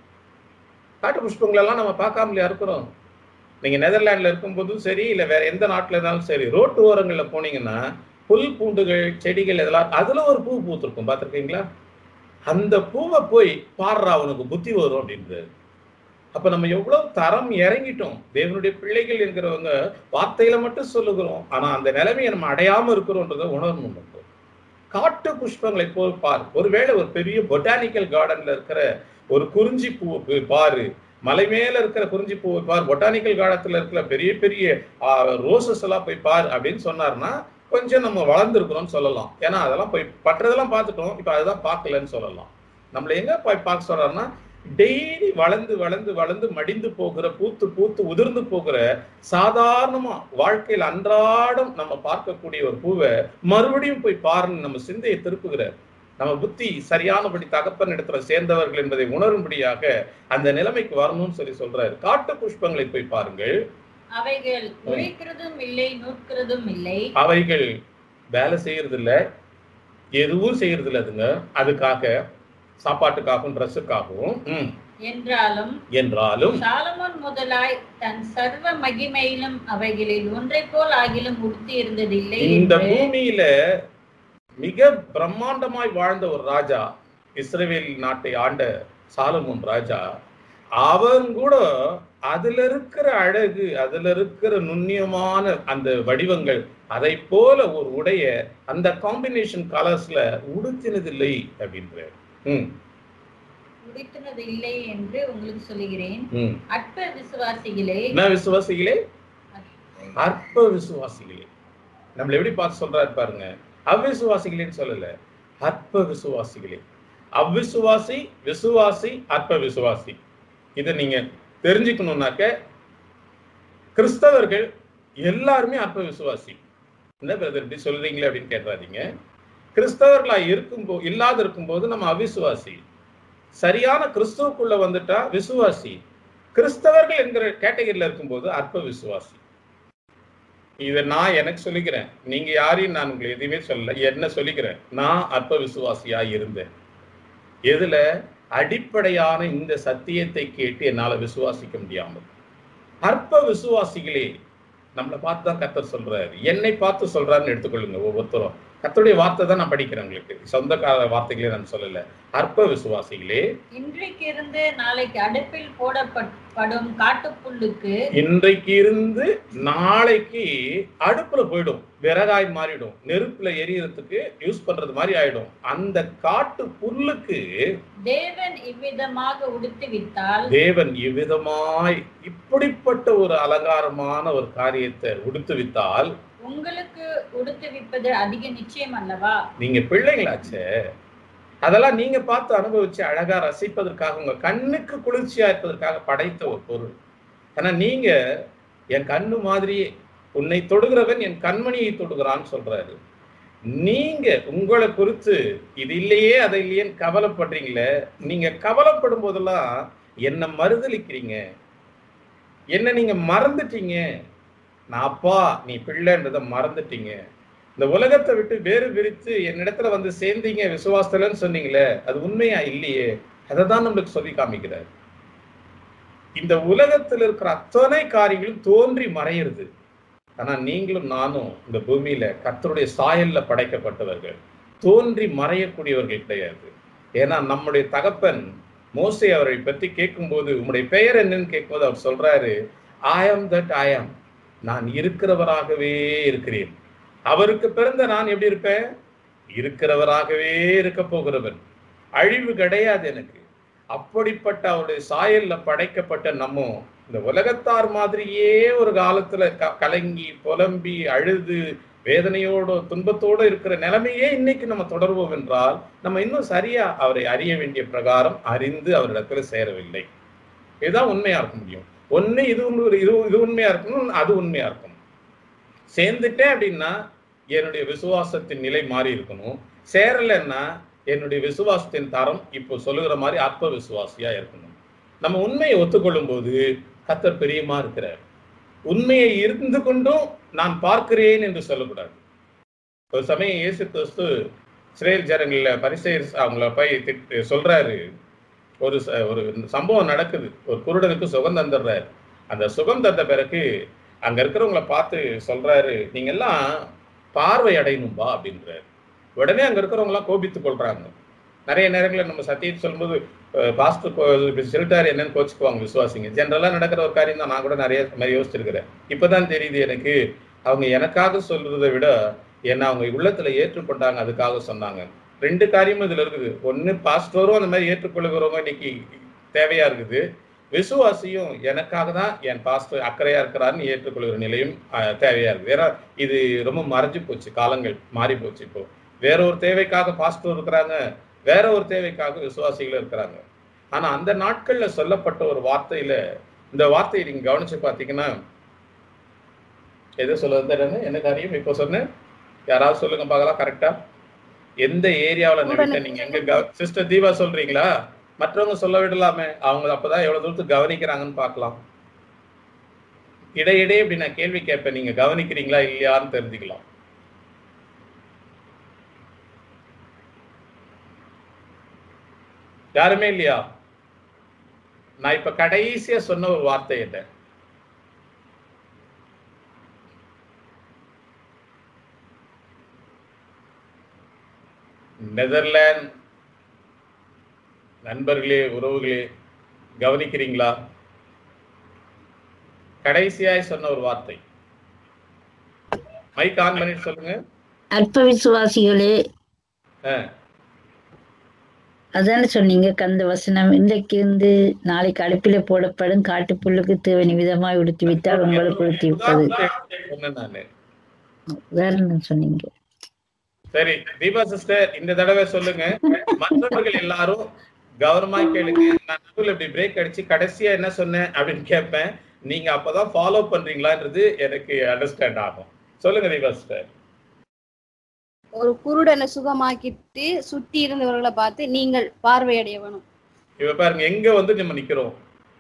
காட்டு புஷ்பங்களை எல்லாம் நம்ம பார்க்காமலையா இருக்கிறோம் நீங்க நெதர்லாண்ட்ல இருக்கும்போதும் சரி இல்ல வேற எந்த நாட்டுல இருந்தாலும் சரி ரோட்டு ஓரங்கள்ல போனீங்கன்னா புல் பூண்டுகள் செடிகள் இதெல்லாம் அதுல ஒரு பூ பூத்திருக்கும் பார்த்திருக்கீங்களா அந்த பூவை போய் பாடுறா உனக்கு புத்தி வரும் அப்படின்றாரு அப்ப நம்ம எவ்வளவு தரம் இறங்கிட்டோம் தேவனுடைய பிள்ளைகள் என்கிறவங்க வார்த்தையில மட்டும் சொல்லுகிறோம் ஆனா அந்த நிலைமையை நம்ம அடையாம இருக்கிறோன்றதை உணரணும் நம்ம காட்டு புஷ்பங்களை போய் பார் ஒருவேளை ஒரு பெரிய பொட்டானிக்கல் கார்டன்ல இருக்கிற ஒரு குறிஞ்சி பூவை போய் பாரு மலை மேல இருக்கிற குறிஞ்சி பூவை பார் பொட்டானிக்கல் கார்டத்துல இருக்கிற பெரிய பெரிய ரோசஸ் எல்லாம் போய் பார் அப்படின்னு சொன்னார்னா கொஞ்சம் நம்ம வளர்ந்துருக்கிறோம்னு சொல்லலாம் ஏன்னா அதெல்லாம் போய் பற்றதெல்லாம் பார்த்துட்டோம் இப்போ அதுதான் பார்க்கலன்னு சொல்லலாம் நம்மள எங்க போய் பார்க்க சொல்றாருன்னா டெய்லி வளர்ந்து வளர்ந்து வளர்ந்து மடிந்து போகிற பூத்து பூத்து உதிர்ந்து போகிற சாதாரணமா வாழ்க்கையில் அன்றாடம் நம்ம பார்க்கக்கூடிய ஒரு பூவை மறுபடியும் போய் பாருன்னு நம்ம சிந்தையை திருப்புகிறார் நம்ம புத்தி சரியானபடி தகப்பன் இடத்துல சேர்ந்தவர்கள் என்பதை உணரும்படியாக அந்த நிலைமைக்கு வரணும்னு சொல்லி சொல்றாரு காட்டு புஷ்பங்களை போய் பாருங்கள் அவைகள் உழைக்கிறதும் இல்லை நூற்கிறதும் இல்லை அவைகள் வேலை செய்யறது இல்ல எதுவும் செய்யறது இல்ல அதுங்க அதுக்காக சாப்பாட்டுக்காகவும் ட்ரெஸ்ஸுக்காகவும் ம், என்றாலும் என்றாலும் சாலமோன் முதலாய் தன் சர்வ மகிமையிலும் அவைகளில் ஒன்றை போல் ஆகிலும் உடுத்தி இருந்ததில்லை இந்த என்று பூமியில மிக பிரம்மாண்டமாய் வாழ்ந்த ஒரு ராஜா இஸ்ரவேல் நாட்டை ஆண்ட சாலமோன் ராஜா அவன் கூட அதுல இருக்கிற அழகு அதுல இருக்கிற நுண்ணியமான அந்த வடிவங்கள் அதை போல ஒரு உடைய அந்த காம்பினேஷன் கலர்ஸ்ல உடுத்தினதில்லை அப்படின்றார் ம் உடுத்தினது இல்லை என்று உங்களுக்கு சொல்லுகிறேன் ம் அற்ப விசுவாசிகளே என்ன விசுவாசிகளே அற்ப விசுவாசிகளே நம்மள எப்படி பார்த்து சொல்றாரு பாருங்க அவ்விசுவாசிகளேன்னு சொல்லல அற்ப விசுவாசிகளே அவ்விசுவாசி விசுவாசி அற்ப விசுவாசி இதை நீங்க தெரிஞ்சுக்கணும்னாக்க கிறிஸ்தவர்கள் எல்லாருமே அற்ப விசுவாசி என்ன பிரதர் இப்படி சொல்றீங்களே அப்படின்னு கேட்காதீங்க கிறிஸ்தவர்களா இருக்கும்போ இல்லாத இருக்கும்போது நம்ம அவிசுவாசி சரியான கிறிஸ்துவுக்குள்ள வந்துட்டா விசுவாசி கிறிஸ்தவர்கள் என்கிற கேட்டகரியில இருக்கும்போது அற்ப விசுவாசி இதை நான் எனக்கு சொல்லிக்கிறேன் நீங்க யாரையும் நான் உங்களுக்கு எதுவுமே சொல்லல என்ன சொல்லிக்கிறேன் நான் அற்ப விசுவாசியா இருந்தேன் எதுல அடிப்படையான இந்த சத்தியத்தை கேட்டு என்னால விசுவாசிக்க முடியாமல் அற்ப விசுவாசிகளே நம்மளை பார்த்து தான் கத்தர் சொல்றாரு என்னை பார்த்து சொல்றாருன்னு எடுத்துக்கொள்ளுங்க ஒவ்வொருத்தரும் கத்தருடைய வார்த்தை தான் நான் படிக்கிறேன் உங்களுக்கு சொந்தக்கார வார்த்தைகளே நான் சொல்லல அற்ப விசுவாசிகளே இன்றைக்கு இருந்து நாளைக்கு அடுப்பில் போடப்படும் காட்டுப்புல்லுக்கு இன்றைக்கு இருந்து நாளைக்கு அடுப்புல போயிடும் விறகாய் மாறிடும் நெருப்புல எரியறதுக்கு யூஸ் பண்றது மாதிரி ஆயிடும் அந்த காட்டு புல்லுக்கு தேவன் இவ்விதமாக உடுத்துவித்தால் தேவன் இவ்விதமாய் இப்படிப்பட்ட ஒரு அலங்காரமான ஒரு காரியத்தை உடுத்துவித்தால் உங்களுக்கு உடுத்துவிப்பது அதிக நிச்சயம் அல்லவா நீங்க பிள்ளைங்களாச்சே அதெல்லாம் நீங்க பார்த்து அனுபவிச்சு அழகா ரசிப்பதற்காக உங்க கண்ணுக்கு குளிர்ச்சியா இருப்பதற்காக படைத்த ஒரு பொருள் ஆனா நீங்க என் கண்ணு மாதிரியே உன்னை தொடுகிறவன் என் கண்மணியை தொடுகிறான்னு சொல்றாரு நீங்க உங்களை குறித்து இது இல்லையே அதை இல்லையேன்னு கவலைப்படுறீங்களே நீங்க கவலைப்படும் போதெல்லாம் என்ன மறுதலிக்கிறீங்க என்ன நீங்க மறந்துட்டீங்க நான் அப்பா நீ பிள்ளைன்றதை மறந்துட்டீங்க இந்த உலகத்தை விட்டு வேறு பிரித்து என்னிடத்துல வந்து சேர்ந்தீங்க விசுவாசத்துலன்னு சொன்னீங்களே அது உண்மையா இல்லையே அதை தான் நம்மளுக்கு சொல்லி காமிக்கிறார் இந்த உலகத்தில் இருக்கிற அத்தனை காரியங்களும் தோன்றி மறையிறது ஆனா நீங்களும் நானும் இந்த பூமியில கர்த்தருடைய சாயல்ல படைக்கப்பட்டவர்கள் தோன்றி மறையக்கூடியவர்கள் கிடையாது ஏன்னா நம்முடைய தகப்பன் மோசே அவரை பற்றி கேட்கும்போது உம்முடைய பெயர் என்னன்னு கேட்கும்போது அவர் சொல்றாரு ஐ ஆம் தட் ஐ ஆம் நான் இருக்கிறவராகவே இருக்கிறேன் அவருக்கு பிறந்த நான் எப்படி இருப்பேன் இருக்கிறவராகவே இருக்க போகிறவன் அழிவு கிடையாது எனக்கு அப்படிப்பட்ட அவருடைய சாயல்ல படைக்கப்பட்ட நம்ம இந்த உலகத்தார் மாதிரியே ஒரு காலத்துல க- கலங்கி புலம்பி அழுது வேதனையோட துன்பத்தோட இருக்கிற நிலைமையே இன்னைக்கு நம்ம தொடர்வோம் என்றால் நம்ம இன்னும் சரியா அவரை அறிய வேண்டிய பிரகாரம் அறிந்து அவரிடத்துல சேரவில்லை இதுதான் உண்மையா இருக்க முடியும் ஒண்ணு இது உண்மை- இது இது உண்மையா இருக்கணும் அது உண்மையா இருக்கணும் சேர்ந்துட்டேன் அப்படின்னா என்னுடைய விசுவாசத்தின் நிலை மாறி இருக்கணும் சேரலைன்னா என்னுடைய விசுவாசத்தின் தரம் இப்போ சொல்லுகிற மாதிரி அற்ப விசுவாசியா இருக்கணும் நம்ம உண்மையை ஒத்துக்கொள்ளும் போது கத்தர் பிரியமா இருக்கிறார் உண்மையை இருந்து கொண்டும் நான் பார்க்கிறேன் என்று சொல்லக்கூடாது ஒரு சமயம் இயேசு கிறிஸ்து சிறையில் ஜனங்கள பரிசெயர் அவங்கள போய் திட்டு- சொல்றாரு ஒரு ச- ஒரு சம்பவம் நடக்குது ஒரு குருடனுக்கு சுகம் தந்துடுறாரு அந்த சுகம் தந்த பிறகு அங்க இருக்கிறவங்கள பார்த்து சொல்றாரு நீங்க எல்லாம் பார்வை அடையணும்பா அப்படின்றாரு உடனே அங்க இருக்கிறவங்க எல்லாம் கோபித்துக் கொள்றாங்க நிறைய நேரங்களில் நம்ம சத்தியத்தை சொல்லும்போது பாஸ்டர் இப்படி சொல்லிட்டாரு என்னன்னு கோச்சுக்குவாங்க விசுவாசிங்க ஜென்ரலா நடக்கிற ஒரு காரியம் தான் நான் கூட நிறைய மாதிரி யோசிச்சிருக்கிறேன் இப்பதான் தெரியுது எனக்கு அவங்க எனக்காக சொல்றதை விட என்ன அவங்க உள்ளத்துல ஏற்றுக்கொண்டாங்க அதுக்காக சொன்னாங்க ரெண்டு காரியமும் இதுல இருக்குது ஒண்ணு பாஸ்டரும் அந்த மாதிரி ஏற்றுக்கொள்ளுகிறவங்க இன்னைக்கு தேவையா இருக்குது விசுவாசியும் எனக்காக தான் என் பாஸ்டர் அக்கறையா இருக்கிறாருன்னு ஏற்றுக்கொள்கிற நிலையும் அஹ், தேவையா இருக்குது வேற இது ரொம்ப மறைஞ்சு போச்சு காலங்கள் மாறி போச்சு இப்போ வேற ஒரு தேவைக்காக பாஸ்டர் இருக்கிறாங்க வேற ஒரு தேவைக்காக விசுவாசிகள் இருக்கிறாங்க ஆனா அந்த நாட்கள்ல சொல்லப்பட்ட ஒரு வார்த்தையில இந்த வார்த்தையை நீங்க கவனிச்சு பாத்தீங்கன்னா எது சொல்ல வந்தேன்னு என்ன காரியம் இப்போ சொன்னேன் யாராவது சொல்லுங்க பார்க்கலாம் கரெக்டா எந்த ஏரியாவுல நினைக்க நீங்க எங்க சிஸ்டர் தீபா சொல்றீங்களா மற்றவங்க சொல்ல விடலாமே அவங்க அப்பதான் எவ்வளவு தூரத்துக்கு கவனிக்கிறாங்கன்னு பார்க்கலாம் இடையிடையே இப்படி நான் கேள்வி கேட்பேன் நீங்க கவனிக்கிறீங்களா இல்லையான்னு தெரிஞ்சுக்கலாம் யாருமே இல்லையா நான் இப்ப கடைசியா சொன்ன ஒரு வார்த்தை என்ன நெதர்லாந்து நண்பர்களே உறவுகளே கவனிக்கிறீங்களா கடைசியாய் சொன்ன ஒரு வார்த்தை மைக் ஆன் பண்ணிட்டு சொல்லுங்க அற்ப விசுவாசிகளே ஆ, அதானே சொன்னீங்க கந்த வசனம் இன்றைக்கு இருந்து நாளைக்கு அடுப்பில போடப்படும் காட்டுப்புல்லுக்கு தேவனி விதமாய் உடுத்தி விட்டால் உங்களுக்கு உடுத்தி விட்டது உதாரணத்தை சொன்னேன் நானு வேற என்ன சொன்னீங்க சரி தீபா சிஸ்டர் இந்த தடவை சொல்லுங்க மற்றவர்கள் எல்லாரும் கவனமா கேளுங்க நான் நடுவில் இப்படி பிரேக் அடிச்சு கடைசியா என்ன சொன்னேன் அப்படின்னு கேட்பேன் நீங்க அப்பதான் ஃபாலோ பண்றீங்களான்றது எனக்கு அண்டர்ஸ்டாண்ட் ஆகும் சொல்லுங்க தீபா சிஸ்டர் ஒரு குருடனை சுகமாக்கிட்டு சுற்றி இருந்தவர்களை பார்த்து நீங்கள் பார்வையடைய வேணும் இப்ப பாருங்க எங்க வந்து நம்ம நிக்கிறோம்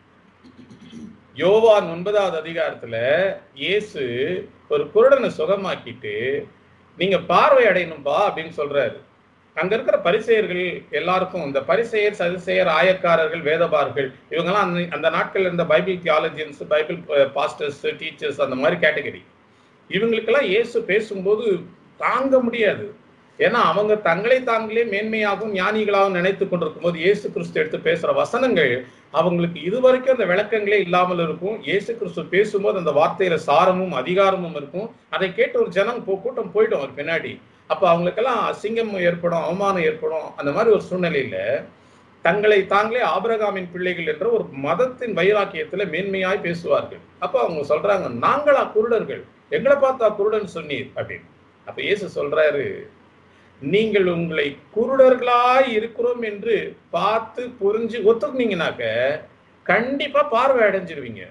யோவான் ஒன்பதாவது அதிகாரத்துல இயேசு ஒரு குருடனை சுகமாக்கிட்டு நீங்க பார்வை அடையணும்பா அப்படின்னு சொல்றாரு அங்க இருக்கிற பரிசெயர்கள் எல்லாருக்கும் இந்த பரிசெயர் சதுசெயர் ஆயக்காரர்கள் வேதபார்கள் இவங்கெல்லாம் அந்த அந்த நாட்கள்ல இருந்த Bible theologians Bible pastors teachers அந்த மாதிரி கேட்டகரி இவங்களுக்கெல்லாம் இயேசு பேசும்போது தாங்க முடியாது ஏன்னா அவங்க தங்களை தாங்களே மேன்மையாகவும் ஞானிகளாகவும் நினைத்து கொண்டிருக்கும் போது இயேசு கிறிஸ்து எடுத்து பேசுற வசனங்கள் அவங்களுக்கு இதுவரைக்கும் அந்த விளக்கங்களே இல்லாமல் இருக்கும் இயேசு கிறிஸ்து பேசும்போது அந்த வார்த்தையில சாரமும் அதிகாரமும் இருக்கும் அதை கேட்டு ஒரு ஜனம் போ கூட்டம் போயிடும் அவர் பின்னாடி அப்ப அவங்களுக்கெல்லாம் அசிங்கம் ஏற்படும் அவமானம் ஏற்படும் அந்த மாதிரி ஒரு சூழ்நிலையில தங்களை தாங்களே ஆபிரகாமின் பிள்ளைகள் என்ற ஒரு மதத்தின் வைராக்கியத்துல மேன்மையாய் பேசுவார்கள் அப்ப அவங்க சொல்றாங்க நாங்களா குருடர்கள் எங்களை பார்த்தா குருடன் சொன்னீர் அப்படின்னு அப்ப இயேசு சொல்றாரு நீங்கள் உங்களை குருடர்களாய் இருக்கிறோம் என்று பார்த்து புரிஞ்சு ஒத்துக்குனீங்கனாக்க கண்டிப்பா பார்வை அடைஞ்சிருவீங்க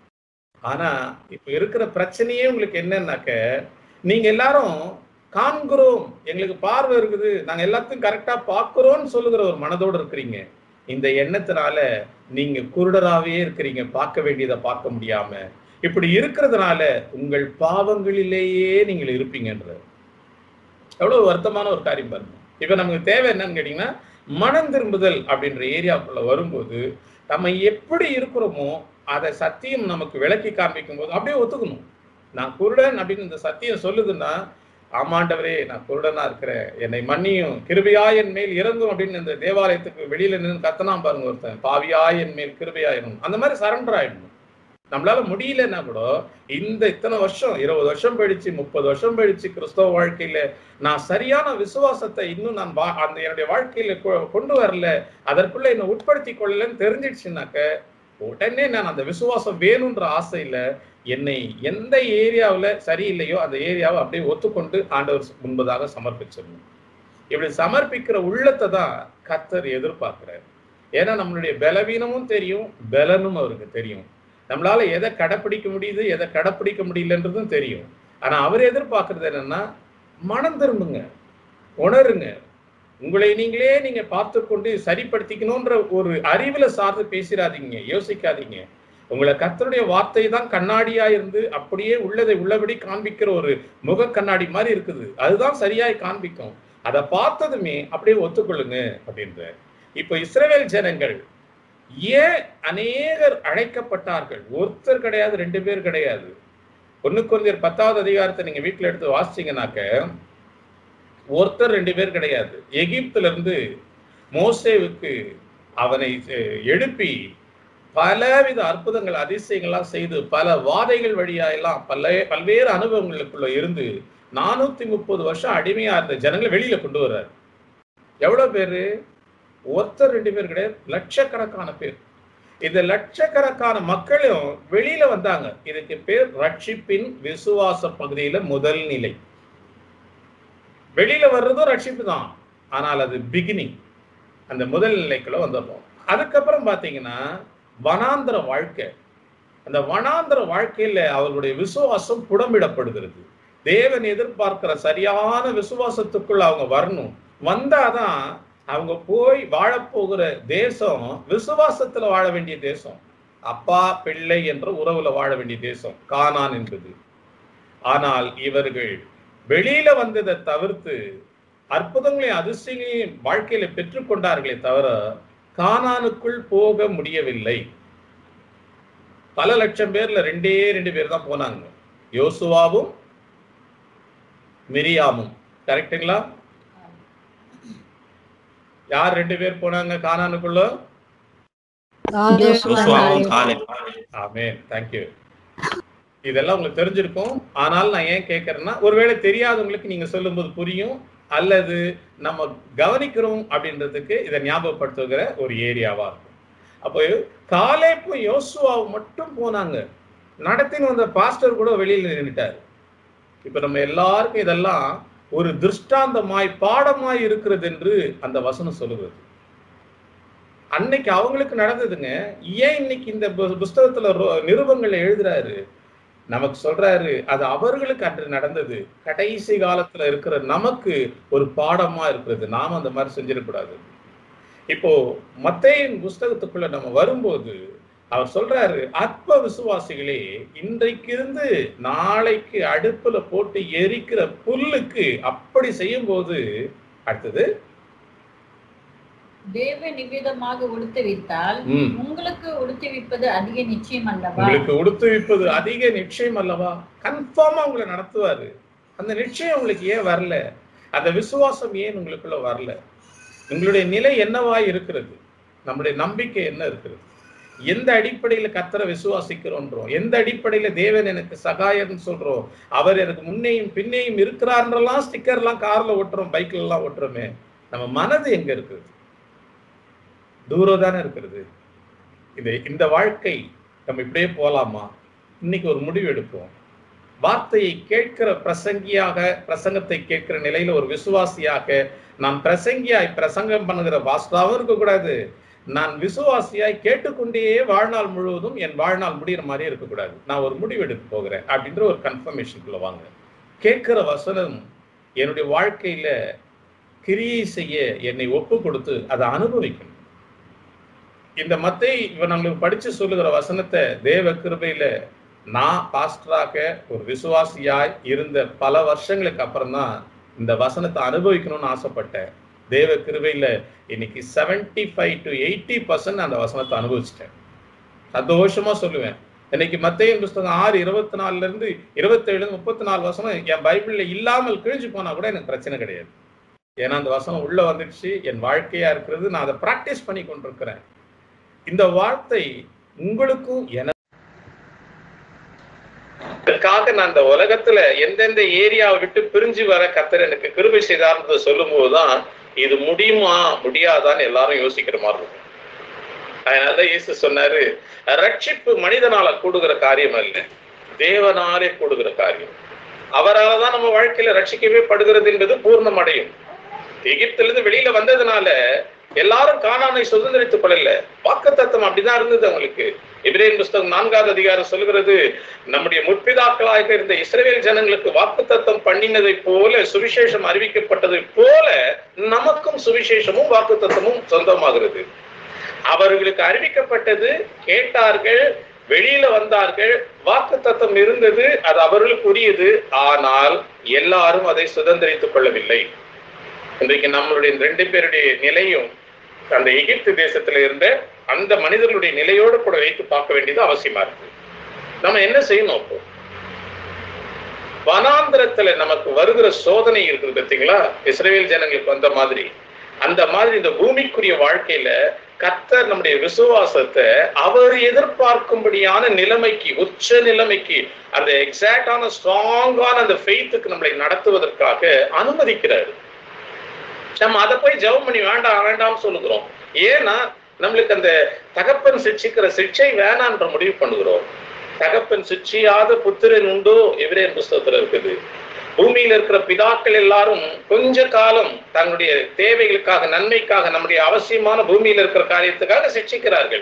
ஆனா இப்ப இருக்கிற பிரச்சனையே உங்களுக்கு என்னன்னாக்க நீங்க எல்லாரும் காண்கிறோம் எங்களுக்கு பார்வை இருக்குது நாங்க எல்லாத்தையும் கரெக்டா பார்க்கிறோம்னு சொல்லுகிற ஒரு மனதோடு இருக்கிறீங்க இந்த எண்ணத்தினால நீங்க குருடராவே இருக்கிறீங்க பார்க்க வேண்டியதை பார்க்க முடியாம இப்படி இருக்கிறதுனால உங்கள் பாவங்களிலேயே நீங்கள் இருப்பீங்கன்ற எவ்வளவு வருத்தமான ஒரு காரியம் பாருங்க இப்ப நமக்கு தேவை என்னன்னு கேட்டீங்கன்னா மனம் திரும்புதல் அப்படின்ற ஏரியாக்குள்ள வரும்போது நம்ம எப்படி இருக்கிறோமோ அதை சத்தியம் நமக்கு விளக்கி காண்பிக்கும் போது அப்படியே ஒத்துக்கணும் நான் குருடன் அப்படின்னு இந்த சத்தியம் சொல்லுதுன்னா ஆமாண்டவரே நான் குருடனா இருக்கிறேன் என்னை மன்னியும் கிருபையா என் மேல் இறங்கும் அப்படின்னு இந்த தேவாலயத்துக்கு வெளியில நின்று கத்தனாம் பாருங்க ஒருத்தன் பாவியா என் மேல் கிருபையாயிரும் அந்த மாதிரி சரண்டர் ஆயிடணும் நம்மளால முடியலன்னா கூட இந்த இத்தனை வருஷம் இருபது வருஷம் போயிடுச்சு முப்பது வருஷம் போயிடுச்சு கிறிஸ்தவ வாழ்க்கையில நான் சரியான விசுவாசத்தை இன்னும் நான் வா- அந்த என்னுடைய வாழ்க்கையில கொ- கொண்டு வரல அதற்குள்ள என்னை உட்படுத்தி கொள்ளலன்னு தெரிஞ்சிடுச்சுனாக்க உடனே நான் அந்த விசுவாசம் வேணுன்ற ஆசையில என்னை எந்த ஏரியாவுல சரியில்லையோ அந்த ஏரியாவை அப்படியே ஒத்துக்கொண்டு ஆண்டவர் முன்பதாக சமர்ப்பிச்சிடணும் இப்படி சமர்ப்பிக்கிற உள்ளத்தை தான் கத்தர் எதிர்பார்க்கிறார் ஏன்னா நம்மளுடைய பலவீனமும் தெரியும் பலனும் அவருக்கு தெரியும் நம்மளால எதை கடைப்பிடிக்க முடியுது எதை கடைப்பிடிக்க முடியலன்றதும் தெரியும் ஆனா அவர் எதிர்பார்க்கறது என்னன்னா மனம் திரும்புங்க உணருங்க உங்களை நீங்களே நீங்க பார்த்து கொண்டு சரிப்படுத்திக்கணும்ன்ற ஒரு அறிவுல சார்ந்து பேசிடாதீங்க யோசிக்காதீங்க உங்களை கர்த்தருடைய வார்த்தை தான் கண்ணாடியா இருந்து அப்படியே உள்ளதை உள்ளபடி காண்பிக்கிற ஒரு முக கண்ணாடி மாதிரி இருக்குது அதுதான் சரியாய் காண்பிக்கும் அதை பார்த்ததுமே அப்படியே ஒத்துக்கொள்ளுங்க அப்படின்ற இப்போ இஸ்ரவேல் ஜனங்கள் ஏன் அநேகர் அழைக்கப்பட்டார்கள் ஒருத்தர் கிடையாது ரெண்டு பேர் கிடையாது ஒண்ணு குறைந்தர் பத்தாவது அதிகாரத்தை நீங்க வீட்டுல எடுத்து வாசிச்சீங்கன்னாக்க ஒருத்தர் ரெண்டு பேர் கிடையாது எகிப்துல இருந்து மோசேவுக்கு அவனை அஹ், எழுப்பி பலவித அற்புதங்கள் அதிசயங்கள்லாம் செய்து பல வாதைகள் வழியா எல்லாம் பல பல்வேறு அனுபவங்களுக்குள்ள இருந்து நானூத்தி முப்பது வருஷம் அடிமையா இருந்த ஜனங்களை வெளியில கொண்டு வர்றாரு எவ்வளவு பேரு ஒருத்தர் ரெண்டு பேர் கிடையாது லட்சக்கணக்கான பேர் இந்த லட்சக்கணக்கான மக்களும் வெளியில வந்தாங்க இதுக்கு பேர் ரட்சிப்பின் விசுவாச பகுதியில முதல் நிலை வெளியில வர்றதும் ரட்சிப்பு தான் ஆனால் அது பிகினிங் அந்த முதல் நிலைக்குள்ள வந்துடுறோம் அதுக்கப்புறம் பாத்தீங்கன்னா வனாந்திர வாழ்க்கை அந்த வனாந்திர வாழ்க்கையில அவர்களுடைய விசுவாசம் புடமிடப்படுகிறது தேவன் எதிர்பார்க்கிற சரியான விசுவாசத்துக்குள்ள அவங்க வரணும் வந்தாதான் அவங்க போய் வாழப்போகிற தேசம் விசுவாசத்துல வாழ வேண்டிய தேசம் அப்பா பிள்ளை என்ற உறவுல வாழ வேண்டிய தேசம் கானான் என்பது ஆனால் இவர்கள் வெளியில வந்ததை தவிர்த்து அற்புதங்களையும் அதிசயங்களையும் வாழ்க்கையில பெற்றுக்கொண்டார்களே தவிர கானானுக்குள் போக முடியவில்லை பல லட்சம் பேர்ல ரெண்டே ரெண்டு பேர் தான் போனாங்க யோசுவாவும் மிரியாமும் கரெக்டுங்களா யார் ரெண்டு பேர் போனாங்க கானானுக்குள்ள யோசுவாவும் காலேப் ஆமென் தேங்க்யூ இதெல்லாம் உங்களுக்கு தெரிஞ்சிருக்கும் ஆனால் நான் ஏன் கேட்கறேன்னா ஒருவேளை தெரியாதவங்களுக்கு நீங்க சொல்லும்போது புரியும் அல்லது நம்ம கவனிக்கிறோம் அப்படின்றதுக்கு இதை ஞாபகப்படுத்துகிற ஒரு ஏரியாவா இருக்கும் அப்போ காலேப்பும் யோசுவாவும் மட்டும் போனாங்க நடத்தின்னு வந்த பாஸ்டர் கூட வெளியில நின்னுட்டாரு இப்ப நம்ம எல்லாருக்கும் இதெல்லாம் ஒரு திருஷ்டாந்தமாய் பாடமாய் இருக்கிறது என்று அந்த வசனம் சொல்லுகிறது அன்னைக்கு அவங்களுக்கு நடந்ததுங்க ஏன் இன்னைக்கு இந்த பு- புஸ்தகத்துல ரொ- நிருபங்கள்ல எழுதுறாரு நமக்கு சொல்றாரு அது அவர்களுக்கு அன்று நடந்தது கடைசி காலத்துல இருக்கிற நமக்கு ஒரு பாடமா இருக்கிறது நாம அந்த மாதிரி செஞ்சிடக்கூடாது இப்போ மத்தேயின் புஸ்தகத்துக்குள்ள நம்ம வரும்போது அவர் சொல்றாரு அற்ப விசுவாசிகளே இன்றைக்கு இருந்து நாளைக்கு அடுப்புல போட்டு எரிக்கிற புல்லுக்கு அப்படி செய்யும்போது அடுத்தது தேவ நிமிதமாக உடுத்துவித்தால் ம். உங்களுக்கு உடுத்துவிப்பது அதிக நிச்சயம் அல்லவா உங்களுக்கு உடுத்துவிப்பது அதிக நிச்சயம் அல்லவா கன்ஃபார்மா உங்களை நடத்துவாரு அந்த நிச்சயம் உங்களுக்கு ஏன் வரல அந்த விசுவாசம் ஏன் உங்களுக்குள்ள வரல உங்களுடைய நிலை என்னவாய் இருக்கிறது நம்முடைய நம்பிக்கை என்ன இருக்கிறது எந்த அடிப்படையில கத்தரை விசுவாசிக்கிறோன்றோம் எந்த அடிப்படையில தேவன் எனக்கு சகாயம்னு சொல்றோம் அவர் எனக்கு முன்னையும் பின்னையும் இருக்கிறார்ன்றலாம் ஸ்டிக்கர்லாம் கார்ல ஓட்டுறோம் பைக்ல எல்லாம் ஓட்டுறோமே நம்ம மனது எங்க இருக்குது தூரம் தானே இருக்கிறது இது இந்த வாழ்க்கை நம்ம இப்படியே போலாமா இன்னைக்கு ஒரு முடிவு எடுப்போம் வார்த்தையை கேட்கிற பிரசங்கியாக பிரசங்கத்தை கேட்கிற நிலையில ஒரு விசுவாசியாக நான் பிரசங்கியாய் பிரசங்கம் பண்ணுகிற வாஸ்தாவும் இருக்கக்கூடாது நான் விசுவாசியாய் கேட்டுக்கொண்டே வாழ்நாள் முழுவதும் என் வாழ்நாள் முடிகிற மாதிரி இருக்கக்கூடாது நான் ஒரு முடிவு எடுக்க போகிறேன் அப்படின்ற ஒரு கன்ஃபர்மேஷனுக்குள்ள வாங்க கேட்கிற வசனம் என்னுடைய வாழ்க்கையில கிரியை செய்ய என்னை ஒப்பு கொடுத்து அதை அனுபவிக்கணும் இந்த மத்தை இவன் நம்மளுக்கு படிச்சு சொல்லுகிற வசனத்தை தேவ கிருபையில நான் பாஸ்டராக ஒரு விசுவாசியாய் இருந்த பல வருஷங்களுக்கு அப்புறம் தான் இந்த வசனத்தை அனுபவிக்கணும்னு ஆசைப்பட்டேன் தேவ கிருபையில இன்னைக்கு 75 ஃபைவ் டு எயிட்டி பர்சன்ட் அந்த வசனத்தை அனுபவிச்சிட்டேன் சந்தோஷமா சொல்லுவேன் இன்னைக்கு மத்தேயு புஸ்தகம் ஆறு இருபத்தி நாலுல இருந்து இருபத்தேழு முப்பத்தி நாலு வசனம் என் பைபிள்ல இல்லாமல் கிழிஞ்சு போனா கூட எனக்கு பிரச்சனை கிடையாது ஏன்னா அந்த வசனம் உள்ள வந்துடுச்சு என் வாழ்க்கையா இருக்கிறது நான் அதை பிராக்டிஸ் பண்ணி கொண்டிருக்கிறேன் இந்த வார்த்தை உங்களுக்கும் எனக்கு இதற்காக நான் இந்த உலகத்துல எந்தெந்த ஏரியாவை விட்டு பிரிஞ்சு வர கத்தர் எனக்கு கிருபை செய்தார்ன்றதை சொல்லும் போதுதான் இது முடியுமா முடியாதான்னு எல்லாரும் யோசிக்கிற மாதிரி இருக்கும் அதனாலதான் இயேசு சொன்னாரு ரட்சிப்பு மனிதனால கூடுகிற காரியம் அல்ல தேவனாலே கூடுகிற காரியம் அவரால தான் நம்ம வாழ்க்கையில ரட்சிக்கவே படுகிறது என்பது பூர்ணம் அடையும் எகிப்திலிருந்து வெளியில வந்ததுனால எல்லாரும் காணானை சுதந்திரித்துக் கொள்ளல வாக்கு தத்துவம் அப்படிதான் இருந்தது அவங்களுக்கு எபிரேன் புஸ்தகம் நான்காவது அதிகாரம் சொல்கிறது நம்முடைய முற்பிதாக்களாக இருந்த இஸ்ரவேல் ஜனங்களுக்கு வாக்கு தத்தம் பண்ணினதை போல சுவிசேஷம் அறிவிக்கப்பட்டதை போல நமக்கும் சுவிசேஷமும் வாக்கு தத்தமும் சொந்தமாகிறது அவர்களுக்கு அறிவிக்கப்பட்டது கேட்டார்கள் வெளியில வந்தார்கள் வாக்கு தத்தம் இருந்தது அது அவர்களுக்குரியது ஆனால் எல்லாரும் அதை சுதந்திரித்துக் கொள்ளவில்லை இன்றைக்கு நம்மளுடைய ரெண்டு பேருடைய நிலையும் அந்த எகிப்து தேசத்துல இருந்த அந்த மனிதர்களுடைய நிலையோடு கூட வைத்து பார்க்க வேண்டியது அவசியமா இருக்கு நம்ம என்ன செய்யணும் அப்போ வனாந்திரத்துல நமக்கு வருகிற சோதனை இருக்குது பார்த்தீங்களா இஸ்ரேல் ஜனங்களுக்கு வந்த மாதிரி அந்த மாதிரி இந்த பூமிக்குரிய வாழ்க்கையில கர்த்தர் நம்முடைய விசுவாசத்தை அவர் எதிர்பார்க்கும்படியான நிலைமைக்கு உச்ச நிலைமைக்கு அந்த எக்ஸாக்டான ஸ்ட்ராங்கான அந்த ஃபெய்த்துக்கு நம்மளை நடத்துவதற்காக அனுமதிக்கிறாரு நம்ம அதை போய் ஜெபம் பண்ணி வேண்டாம் வேண்டாம்னு சொல்லுகிறோம் ஏன்னா நம்மளுக்கு அந்த தகப்பன் சிக்ஷிக்கிற சிக்ஷை வேணான்ற முடிவு பண்ணுகிறோம் தகப்பன் சிக்ஷியாத புத்திரன் உண்டோ எவரேன் புஸ்தகத்துல இருக்குது பூமியில இருக்கிற பிதாக்கள் எல்லாரும் கொஞ்ச காலம் தங்களுடைய தேவைகளுக்காக நன்மைக்காக நம்முடைய அவசியமான பூமியில இருக்கிற காரியத்துக்காக சிக்ஷிக்கிறார்கள்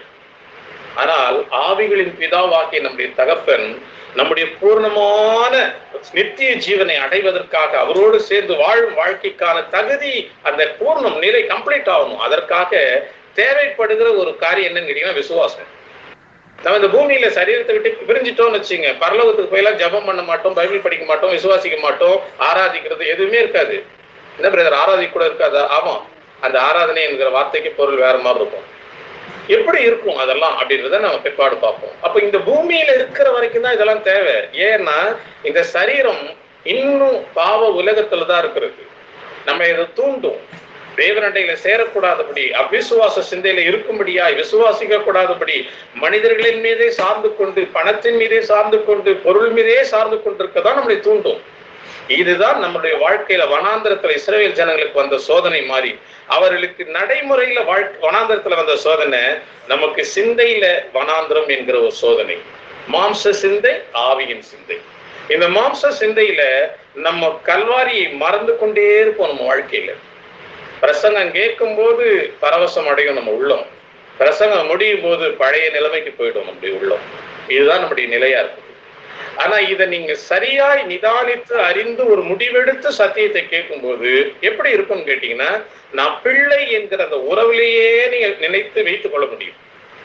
ஆனால் ஆவிகளின் பிதாவாகிய நம்முடைய தகப்பன் நம்முடைய பூர்ணமான நித்திய ஜீவனை அடைவதற்காக அவரோடு சேர்ந்து வாழும் வாழ்க்கைக்கான தகுதி அந்த பூர்ணம் நிலை கம்ப்ளீட் ஆகணும் அதற்காக தேவைப்படுகிற ஒரு காரியம் என்னன்னு கேட்டீங்கன்னா விசுவாசம் நம்ம இந்த பூமியில சரீரத்தை விட்டு பிரிஞ்சிட்டோம்னு வச்சுங்க பரலோகத்துக்கு போயெல்லாம் ஜெபம் பண்ண மாட்டோம் பைபிள் படிக்க மாட்டோம் விசுவாசிக்க மாட்டோம் ஆராதிக்கிறது எதுவுமே இருக்காது என்ன பிரதர் ஆராதிக்க கூட இருக்காதா ஆமா அந்த ஆராதனை என்கிற வார்த்தைக்கு பொருள் வேற மாதிரி இருக்கும் எப்படி இருக்கும் அதெல்லாம் அப்படின்றத நம்ம பிற்பாடு பார்ப்போம் அப்ப இந்த பூமியில இருக்கிற வரைக்கும் தான் இதெல்லாம் தேவை ஏன்னா இந்த சரீரம் இன்னும் பாவ உலகத்துல தான் இருக்கிறது நம்ம இதை தூண்டும் தேவனண்டையில சேரக்கூடாதபடி அவிசுவாச சிந்தையில இருக்கும்படியாய் விசுவாசிக்க கூடாதபடி மனிதர்களின் மீதே சார்ந்து கொண்டு பணத்தின் மீதே சார்ந்து கொண்டு பொருள் மீதே சார்ந்து கொண்டிருக்கதான் நம்மளை தூண்டும் இதுதான் நம்முடைய வாழ்க்கையில வனாந்திரத்துல இஸ்ரேல் ஜனங்களுக்கு வந்த சோதனை மாறி அவர்களுக்கு நடைமுறையில வாழ்க்கை வனாந்திரத்துல வந்த சோதனை நமக்கு சிந்தையில வனாந்திரம் என்கிற ஒரு சோதனை மாம்ச சிந்தை ஆவியின் சிந்தை இந்த மாம்ச சிந்தையில நம்ம கல்வாரியை மறந்து கொண்டே இருப்போம் நம்ம வாழ்க்கையில பிரசங்கம் கேட்கும் போது பரவசம் அடையும் நம்ம உள்ளம் பிரசங்கம் முடியும் போது பழைய நிலைமைக்கு போயிடும் நம்முடைய உள்ளம் இதுதான் நம்முடைய நிலையா இருக்குது ஆனா இதை நீங்க சரியாய் நிதானித்து அறிந்து ஒரு முடிவெடுத்து சத்தியத்தை கேட்கும்போது எப்படி இருக்கும்னு கேட்டீங்கன்னா நான் பிள்ளை என்கிற அந்த உறவிலேயே நீங்க நினைத்து வைத்துக் கொள்ள முடியும்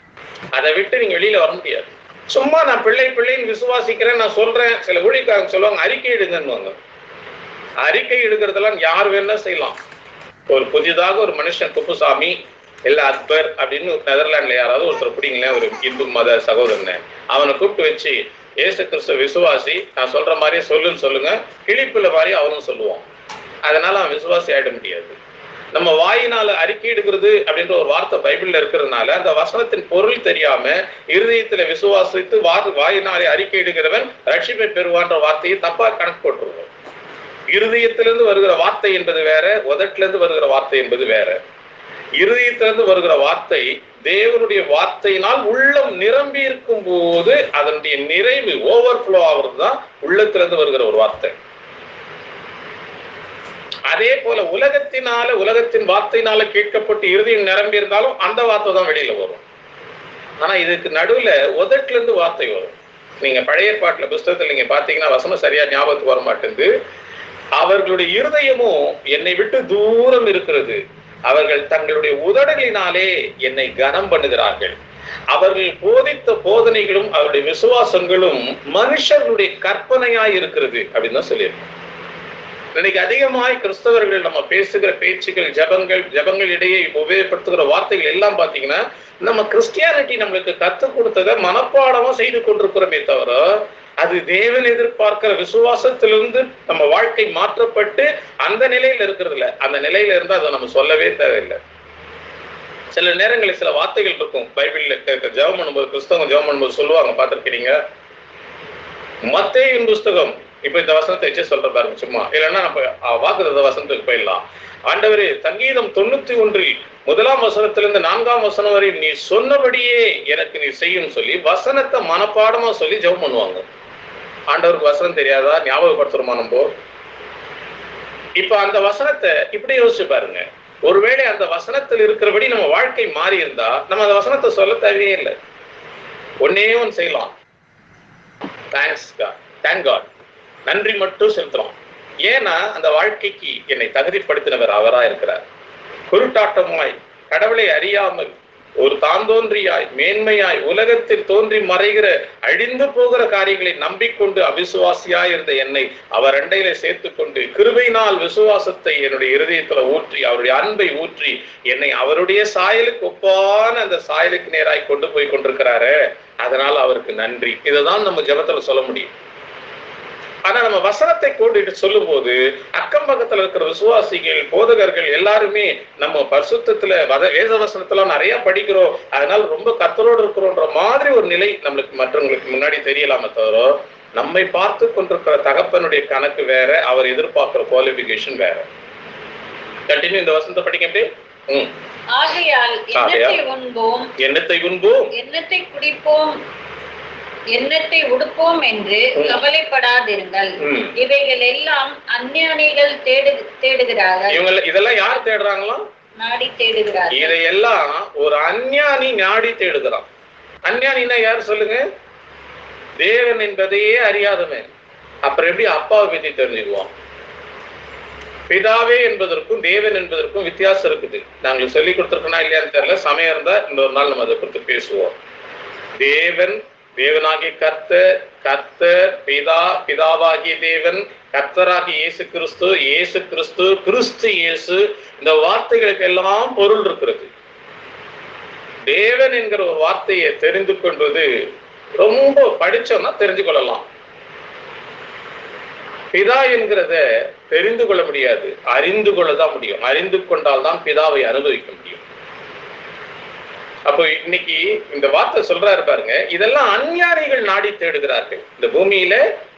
அதை விட்டு நீங்க வெளியில வர முடியாது சும்மா நான் பிள்ளை பிள்ளைன்னு விசுவாசிக்கிறேன் நான் சொல்றேன் சில ஊழியக்காரங்க சொல்லுவாங்க அறிக்கை இடுங்கன்னு அறிக்கை இடுகிறதெல்லாம் யார் வேணா செய்யலாம் ஒரு புதிதாக ஒரு மனுஷன் குப்புசாமி இல்ல அக்பர் அப்படின்னு நெதர்லாண்ட்ல யாராவது ஒருத்தர் பிடிங்களேன் ஒரு இந்து மத சகோதரனை அவனை கூப்பிட்டு வச்சு ஏசு கிறிஸ்து விசுவாசி நான் சொல்ற மாதிரியே சொல்லுன்னு சொல்லுங்க கிளிப்புல மாதிரி அவனும் சொல்லுவான் அதனால அவன் விசுவாசி ஆயிட முடியாது நம்ம வாயினால அறிக்கையிடுகிறது அப்படின்ற ஒரு வார்த்தை பைபிள்ல இருக்கிறதுனால அந்த வசனத்தின் பொருள் தெரியாம இருதயத்துல விசுவாசித்து வா வாயினாலே அறிக்கையிடுகிறவன் ரட்சிப்பை பெறுவான்ற வார்த்தையை தப்பா கணக்கு போட்டுருவோம் இருதயத்திலிருந்து வருகிற வார்த்தை என்பது வேற உதட்டிலிருந்து வருகிற வார்த்தை என்பது வேற இருதயத்திலிருந்து வருகிற வார்த்தை தேவனுடைய வார்த்தையினால் உள்ளம் நிரம்பி இருக்கும் போது அதனுடைய நிறைவு ஓவர்ஃப்ளோ ஆகுறது தான் உள்ளத்திலிருந்து வருகிற ஒரு வார்த்தை அதே போல உலகத்தினால உலகத்தின் வார்த்தையினால கேட்கப்பட்டு இறுதியில் நிரம்பி இருந்தாலும் அந்த வார்த்தை தான் வெளியில வரும் ஆனா இதுக்கு நடுவுல உதட்டுல இருந்து வார்த்தை வரும் நீங்க பழைய பாட்டுல புஸ்தகத்துல நீங்க பாத்தீங்கன்னா வசனம் சரியா ஞாபகத்துக்கு வர மாட்டேங்குது அவர்களுடைய இருதயமும் என்னை விட்டு தூரம் இருக்கிறது அவர்கள் தங்களுடைய உதடுகளினாலே என்னை கனம் பண்ணுகிறார்கள் அவர்கள் போதித்த போதனைகளும் அவருடைய விசுவாசங்களும் மனுஷர்களுடைய கற்பனையாய் இருக்கிறது அப்படின்னு தான் சொல்லியிருக்கோம் இன்னைக்கு அதிகமாய் கிறிஸ்தவர்கள் நம்ம பேசுகிற பேச்சுகள் ஜபங்கள் ஜபங்கள் இடையே உபயோகப்படுத்துகிற வார்த்தைகள் எல்லாம் பாத்தீங்கன்னா நம்ம கிறிஸ்டியானிட்டி நம்மளுக்கு கத்துக் கொடுத்ததை மனப்பாடமா செய்து கொண்டிருக்கிறோமே தவிர அது தேவன் எதிர்பார்க்கிற விசுவாசத்திலிருந்து நம்ம வாழ்க்கை மாற்றப்பட்டு அந்த நிலையில இருக்கிறது இல்ல அந்த நிலையில இருந்தா அதை நம்ம சொல்லவே தேவையில்லை சில நேரங்களில் சில வார்த்தைகள் இருக்கும் பைபிள்ல ஜெபம் பண்ணும்போது புஸ்தகம் ஜெபம் பண்ணும்போது சொல்லுவாங்க பார்த்திருக்கிறீங்க மத்தேயின் புஸ்தகம் இப்ப இந்த வசனத்தை வச்சு சொல்ற பாருங்க சும்மா இல்லைன்னா நம்ம வாக்குத வசனத்துக்கு போயிடலாம் ஆண்டவரே சங்கீதம் தொண்ணூத்தி ஒன்றில் முதலாம் வசனத்திலிருந்து நான்காம் வசனம் வரை நீ சொன்னபடியே எனக்கு நீ செய்யும் சொல்லி வசனத்தை மனப்பாடமா சொல்லி ஜெபம் பண்ணுவாங்க ஆண்டவருக்கு வசனம் தெரியாதா ஞாபகப்படுத்துறோமா நம்ம இப்ப அந்த வசனத்தை இப்படி யோசிச்சு பாருங்க ஒருவேளை அந்த வசனத்தில் இருக்கிறபடி நம்ம வாழ்க்கை மாறி இருந்தா நம்ம அந்த வசனத்தை சொல்ல தேவையே இல்லை ஒன்னே ஒன்று செய்யலாம் தேங்க்ஸ் தேங்க் காட் நன்றி மட்டும் செலுத்துறோம் ஏன்னா அந்த வாழ்க்கைக்கு என்னை தகுதிப்படுத்தினவர் அவரா இருக்கிறார் குருட்டாட்டமாய் கடவுளை அறியாமல் ஒரு தாந்தோன்றியாய் மேன்மையாய் உலகத்தில் தோன்றி மறைகிற அழிந்து போகிற காரியங்களை நம்பிக்கொண்டு அவிசுவாசியாய் இருந்த என்னை அவர் அண்டையில சேர்த்துக் கொண்டு கிருபையினால் விசுவாசத்தை என்னுடைய இருதயத்துல ஊற்றி அவருடைய அன்பை ஊற்றி என்னை அவருடைய சாயலுக்கு ஒப்பான அந்த சாயலுக்கு நேராய் கொண்டு போய் கொண்டிருக்கிறாரு அதனால அவருக்கு நன்றி இதுதான் நம்ம ஜெபத்துல சொல்ல முடியும் ஆனா நம்ம வசனத்தை கொண்டுட்டு சொல்லும் போது அக்கம் பக்கத்துல இருக்கிற விசுவாசிகள் போதகர்கள் எல்லாருமே நம்ம பரிசுத்தத்துல வத வேத வசனத்துல நிறைய படிக்கிறோம் அதனால ரொம்ப கத்தரோடு இருக்கிறோன்ற மாதிரி ஒரு நிலை நம்மளுக்கு மற்றவங்களுக்கு முன்னாடி தெரியலாமே தவிர நம்மை பார்த்து கொண்டிருக்கிற தகப்பனுடைய கணக்கு வேற அவர் எதிர்பார்க்கிற குவாலிபிகேஷன் வேற கண்டினியூ இந்த வசனத்தை படிக்க அப்படியே ம் ஆகையால் எண்ணத்தை உண்போம் எண்ணத்தை உண்போம் எண்ணத்தை குடிப்போம் எண்ணத்தை உடுப்போம் என்று ம். கவலைப்படாதிருங்கள் ம். இவைகள் எல்லாம் அஞ்ஞானிகள் தேடு தேடுகிறார்கள் இவங்க இதெல்லாம் யார் தேடுறாங்களாம் நாடி தேடுகிறார்கள் இதையெல்லாம் ஒரு அஞ்ஞானி நாடி தேடுகிறான் அஞ்ஞானின்னா யார் சொல்லுங்க தேவன் என்பதையே அறியாதவன் அப்புறம் எப்படி அப்பாவை பத்தி தெரிஞ்சுக்குவோம் பிதாவே என்பதற்கும் தேவன் என்பதற்கும் வித்தியாசம் இருக்குது நாங்கள் சொல்லி கொடுத்துருக்கோம்னா இல்லையான்னு தெரியல சமயம் இருந்தா இன்னொரு நாள் நம்ம அதை குறித்து பேசுவோம் தேவன் தேவனாகிய கர்த்தர் கர்த்தர் பிதா பிதாவாகிய தேவன் கர்த்தராகிய இயேசு கிறிஸ்து இயேசு கிறிஸ்து கிறிஸ்து இயேசு இந்த வார்த்தைகளுக்கு எல்லாம் பொருள் இருக்கிறது தேவன் என்கிற ஒரு வார்த்தையை தெரிந்து கொள்வது ரொம்ப படிச்சோம்னா தெரிஞ்சு கொள்ளலாம் பிதா என்கிறத தெரிந்து கொள்ள முடியாது அறிந்து கொள்ளதான் முடியும் அறிந்து கொண்டால் தான் பிதாவை அனுபவிக்க முடியும் அப்போ இன்னைக்கு இந்த வார்த்தை சொல்றாரு பாருங்க இதெல்லாம் அஞ்ஞானிகள் நாடி தேடுகிறார்கள் இந்த பூமியில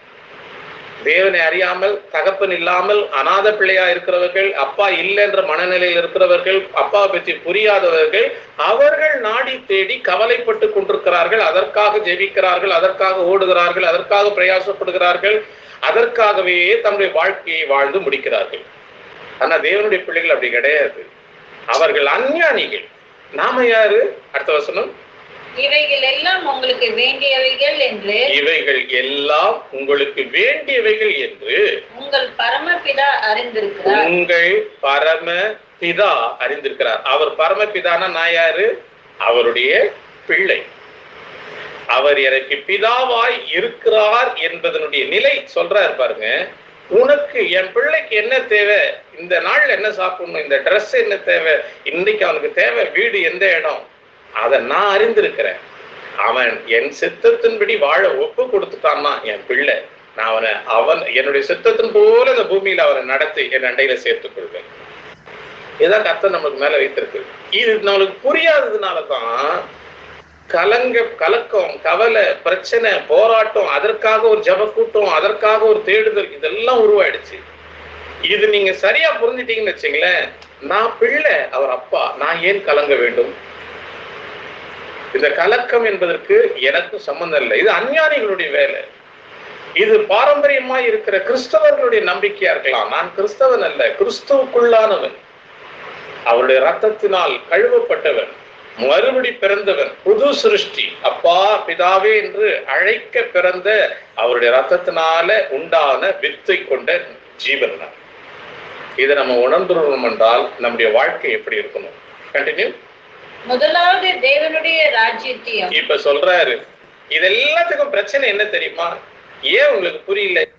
தேவனை அறியாமல் தகப்பன் இல்லாமல் அநாத பிள்ளையா இருக்கிறவர்கள் அப்பா இல்லைன்ற மனநிலையில் இருக்கிறவர்கள் அப்பா பற்றி புரியாதவர்கள் அவர்கள் நாடி தேடி கவலைப்பட்டு கொண்டிருக்கிறார்கள் அதற்காக ஜெபிக்கிறார்கள் அதற்காக ஓடுகிறார்கள் அதற்காக பிரயாசப்படுகிறார்கள் அதற்காகவே தம்முடைய வாழ்க்கையை வாழ்ந்து முடிக்கிறார்கள் ஆனா தேவனுடைய பிள்ளைகள் அப்படி கிடையாது அவர்கள் அஞ்ஞானிகள் நாம யாரு அடுத்த வசனம் இவைகள் எல்லாம் உங்களுக்கு வேண்டியவைகள் என்று இவைகள் எல்லாம் உங்களுக்கு வேண்டியவைகள் என்று உங்கள் பரமபிதா அறிந்திருக்கிறார் உங்கள் பரம பிதா அறிந்திருக்கிறார் அவர் பரமபிதானா நான் யாரு அவருடைய பிள்ளை அவர் எனக்கு பிதாவாய் இருக்கிறார் என்பதனுடைய நிலை சொல்றாரு பாருங்க உனக்கு என் பிள்ளைக்கு என்ன தேவை இந்த நாள்ல என்ன சாப்பிடணும் இந்த Dress என்ன தேவை இன்னைக்கு அவனுக்கு தேவை வீடு எந்த இடம் அதை நான் அறிந்திருக்கிறேன் அவன் என் சித்தத்தின்படி வாழ ஒப்பு கொடுத்துட்டான்னா என் பிள்ளை நான் அவனை அவன் என்னுடைய சித்தத்தின் போல இந்த பூமியில அவனை நடத்தி என் அண்டையில சேர்த்துக் கொள்வேன் இதான் கர்த்தர் நம்மளுக்கு மேல வைத்திருக்கு இது நம்மளுக்கு புரியாததுனால தான் கலங்க கலக்கம் கவலை பிரச்சனை போராட்டம் அதற்காக ஒரு ஜப கூட்டம் அதற்காக ஒரு தேடுதல் இதெல்லாம் உருவாயிடுச்சு இது நீங்க சரியா புரிஞ்சிட்டீங்கன்னு வச்சுங்களேன் நான் பிள்ளை அவர் அப்பா நான் ஏன் கலங்க வேண்டும் இந்த கலக்கம் என்பதற்கு எனக்கும் சம்பந்தம் இல்லை இது அஞ்ஞானிகளுடைய வேலை இது பாரம்பரியமா இருக்கிற கிறிஸ்தவர்களுடைய நம்பிக்கையா இருக்கலாம் நான் கிறிஸ்தவன் அல்ல கிறிஸ்துவுக்குள்ளானவன் அவருடைய ரத்தத்தினால் கழுவப்பட்டவன் மறுபடி பிறந்தவன் புது சிருஷ்டி அப்பா பிதாவே என்று அழைக்க பிறந்த அவருடைய ரத்தத்தினால உண்டான வித்தை கொண்ட ஜீவன் நான். இதை நம்ம உணர்ந்துள்ளோம் என்றால் நம்முடைய வாழ்க்கை எப்படி இருக்கணும் கண்டினியூ முதலாவது தேவனுடைய ராஜ்யத்தையும் இப்ப சொல்றாரு இது எல்லாத்துக்கும் பிரச்சனை என்ன தெரியுமா ஏன் உங்களுக்கு புரியல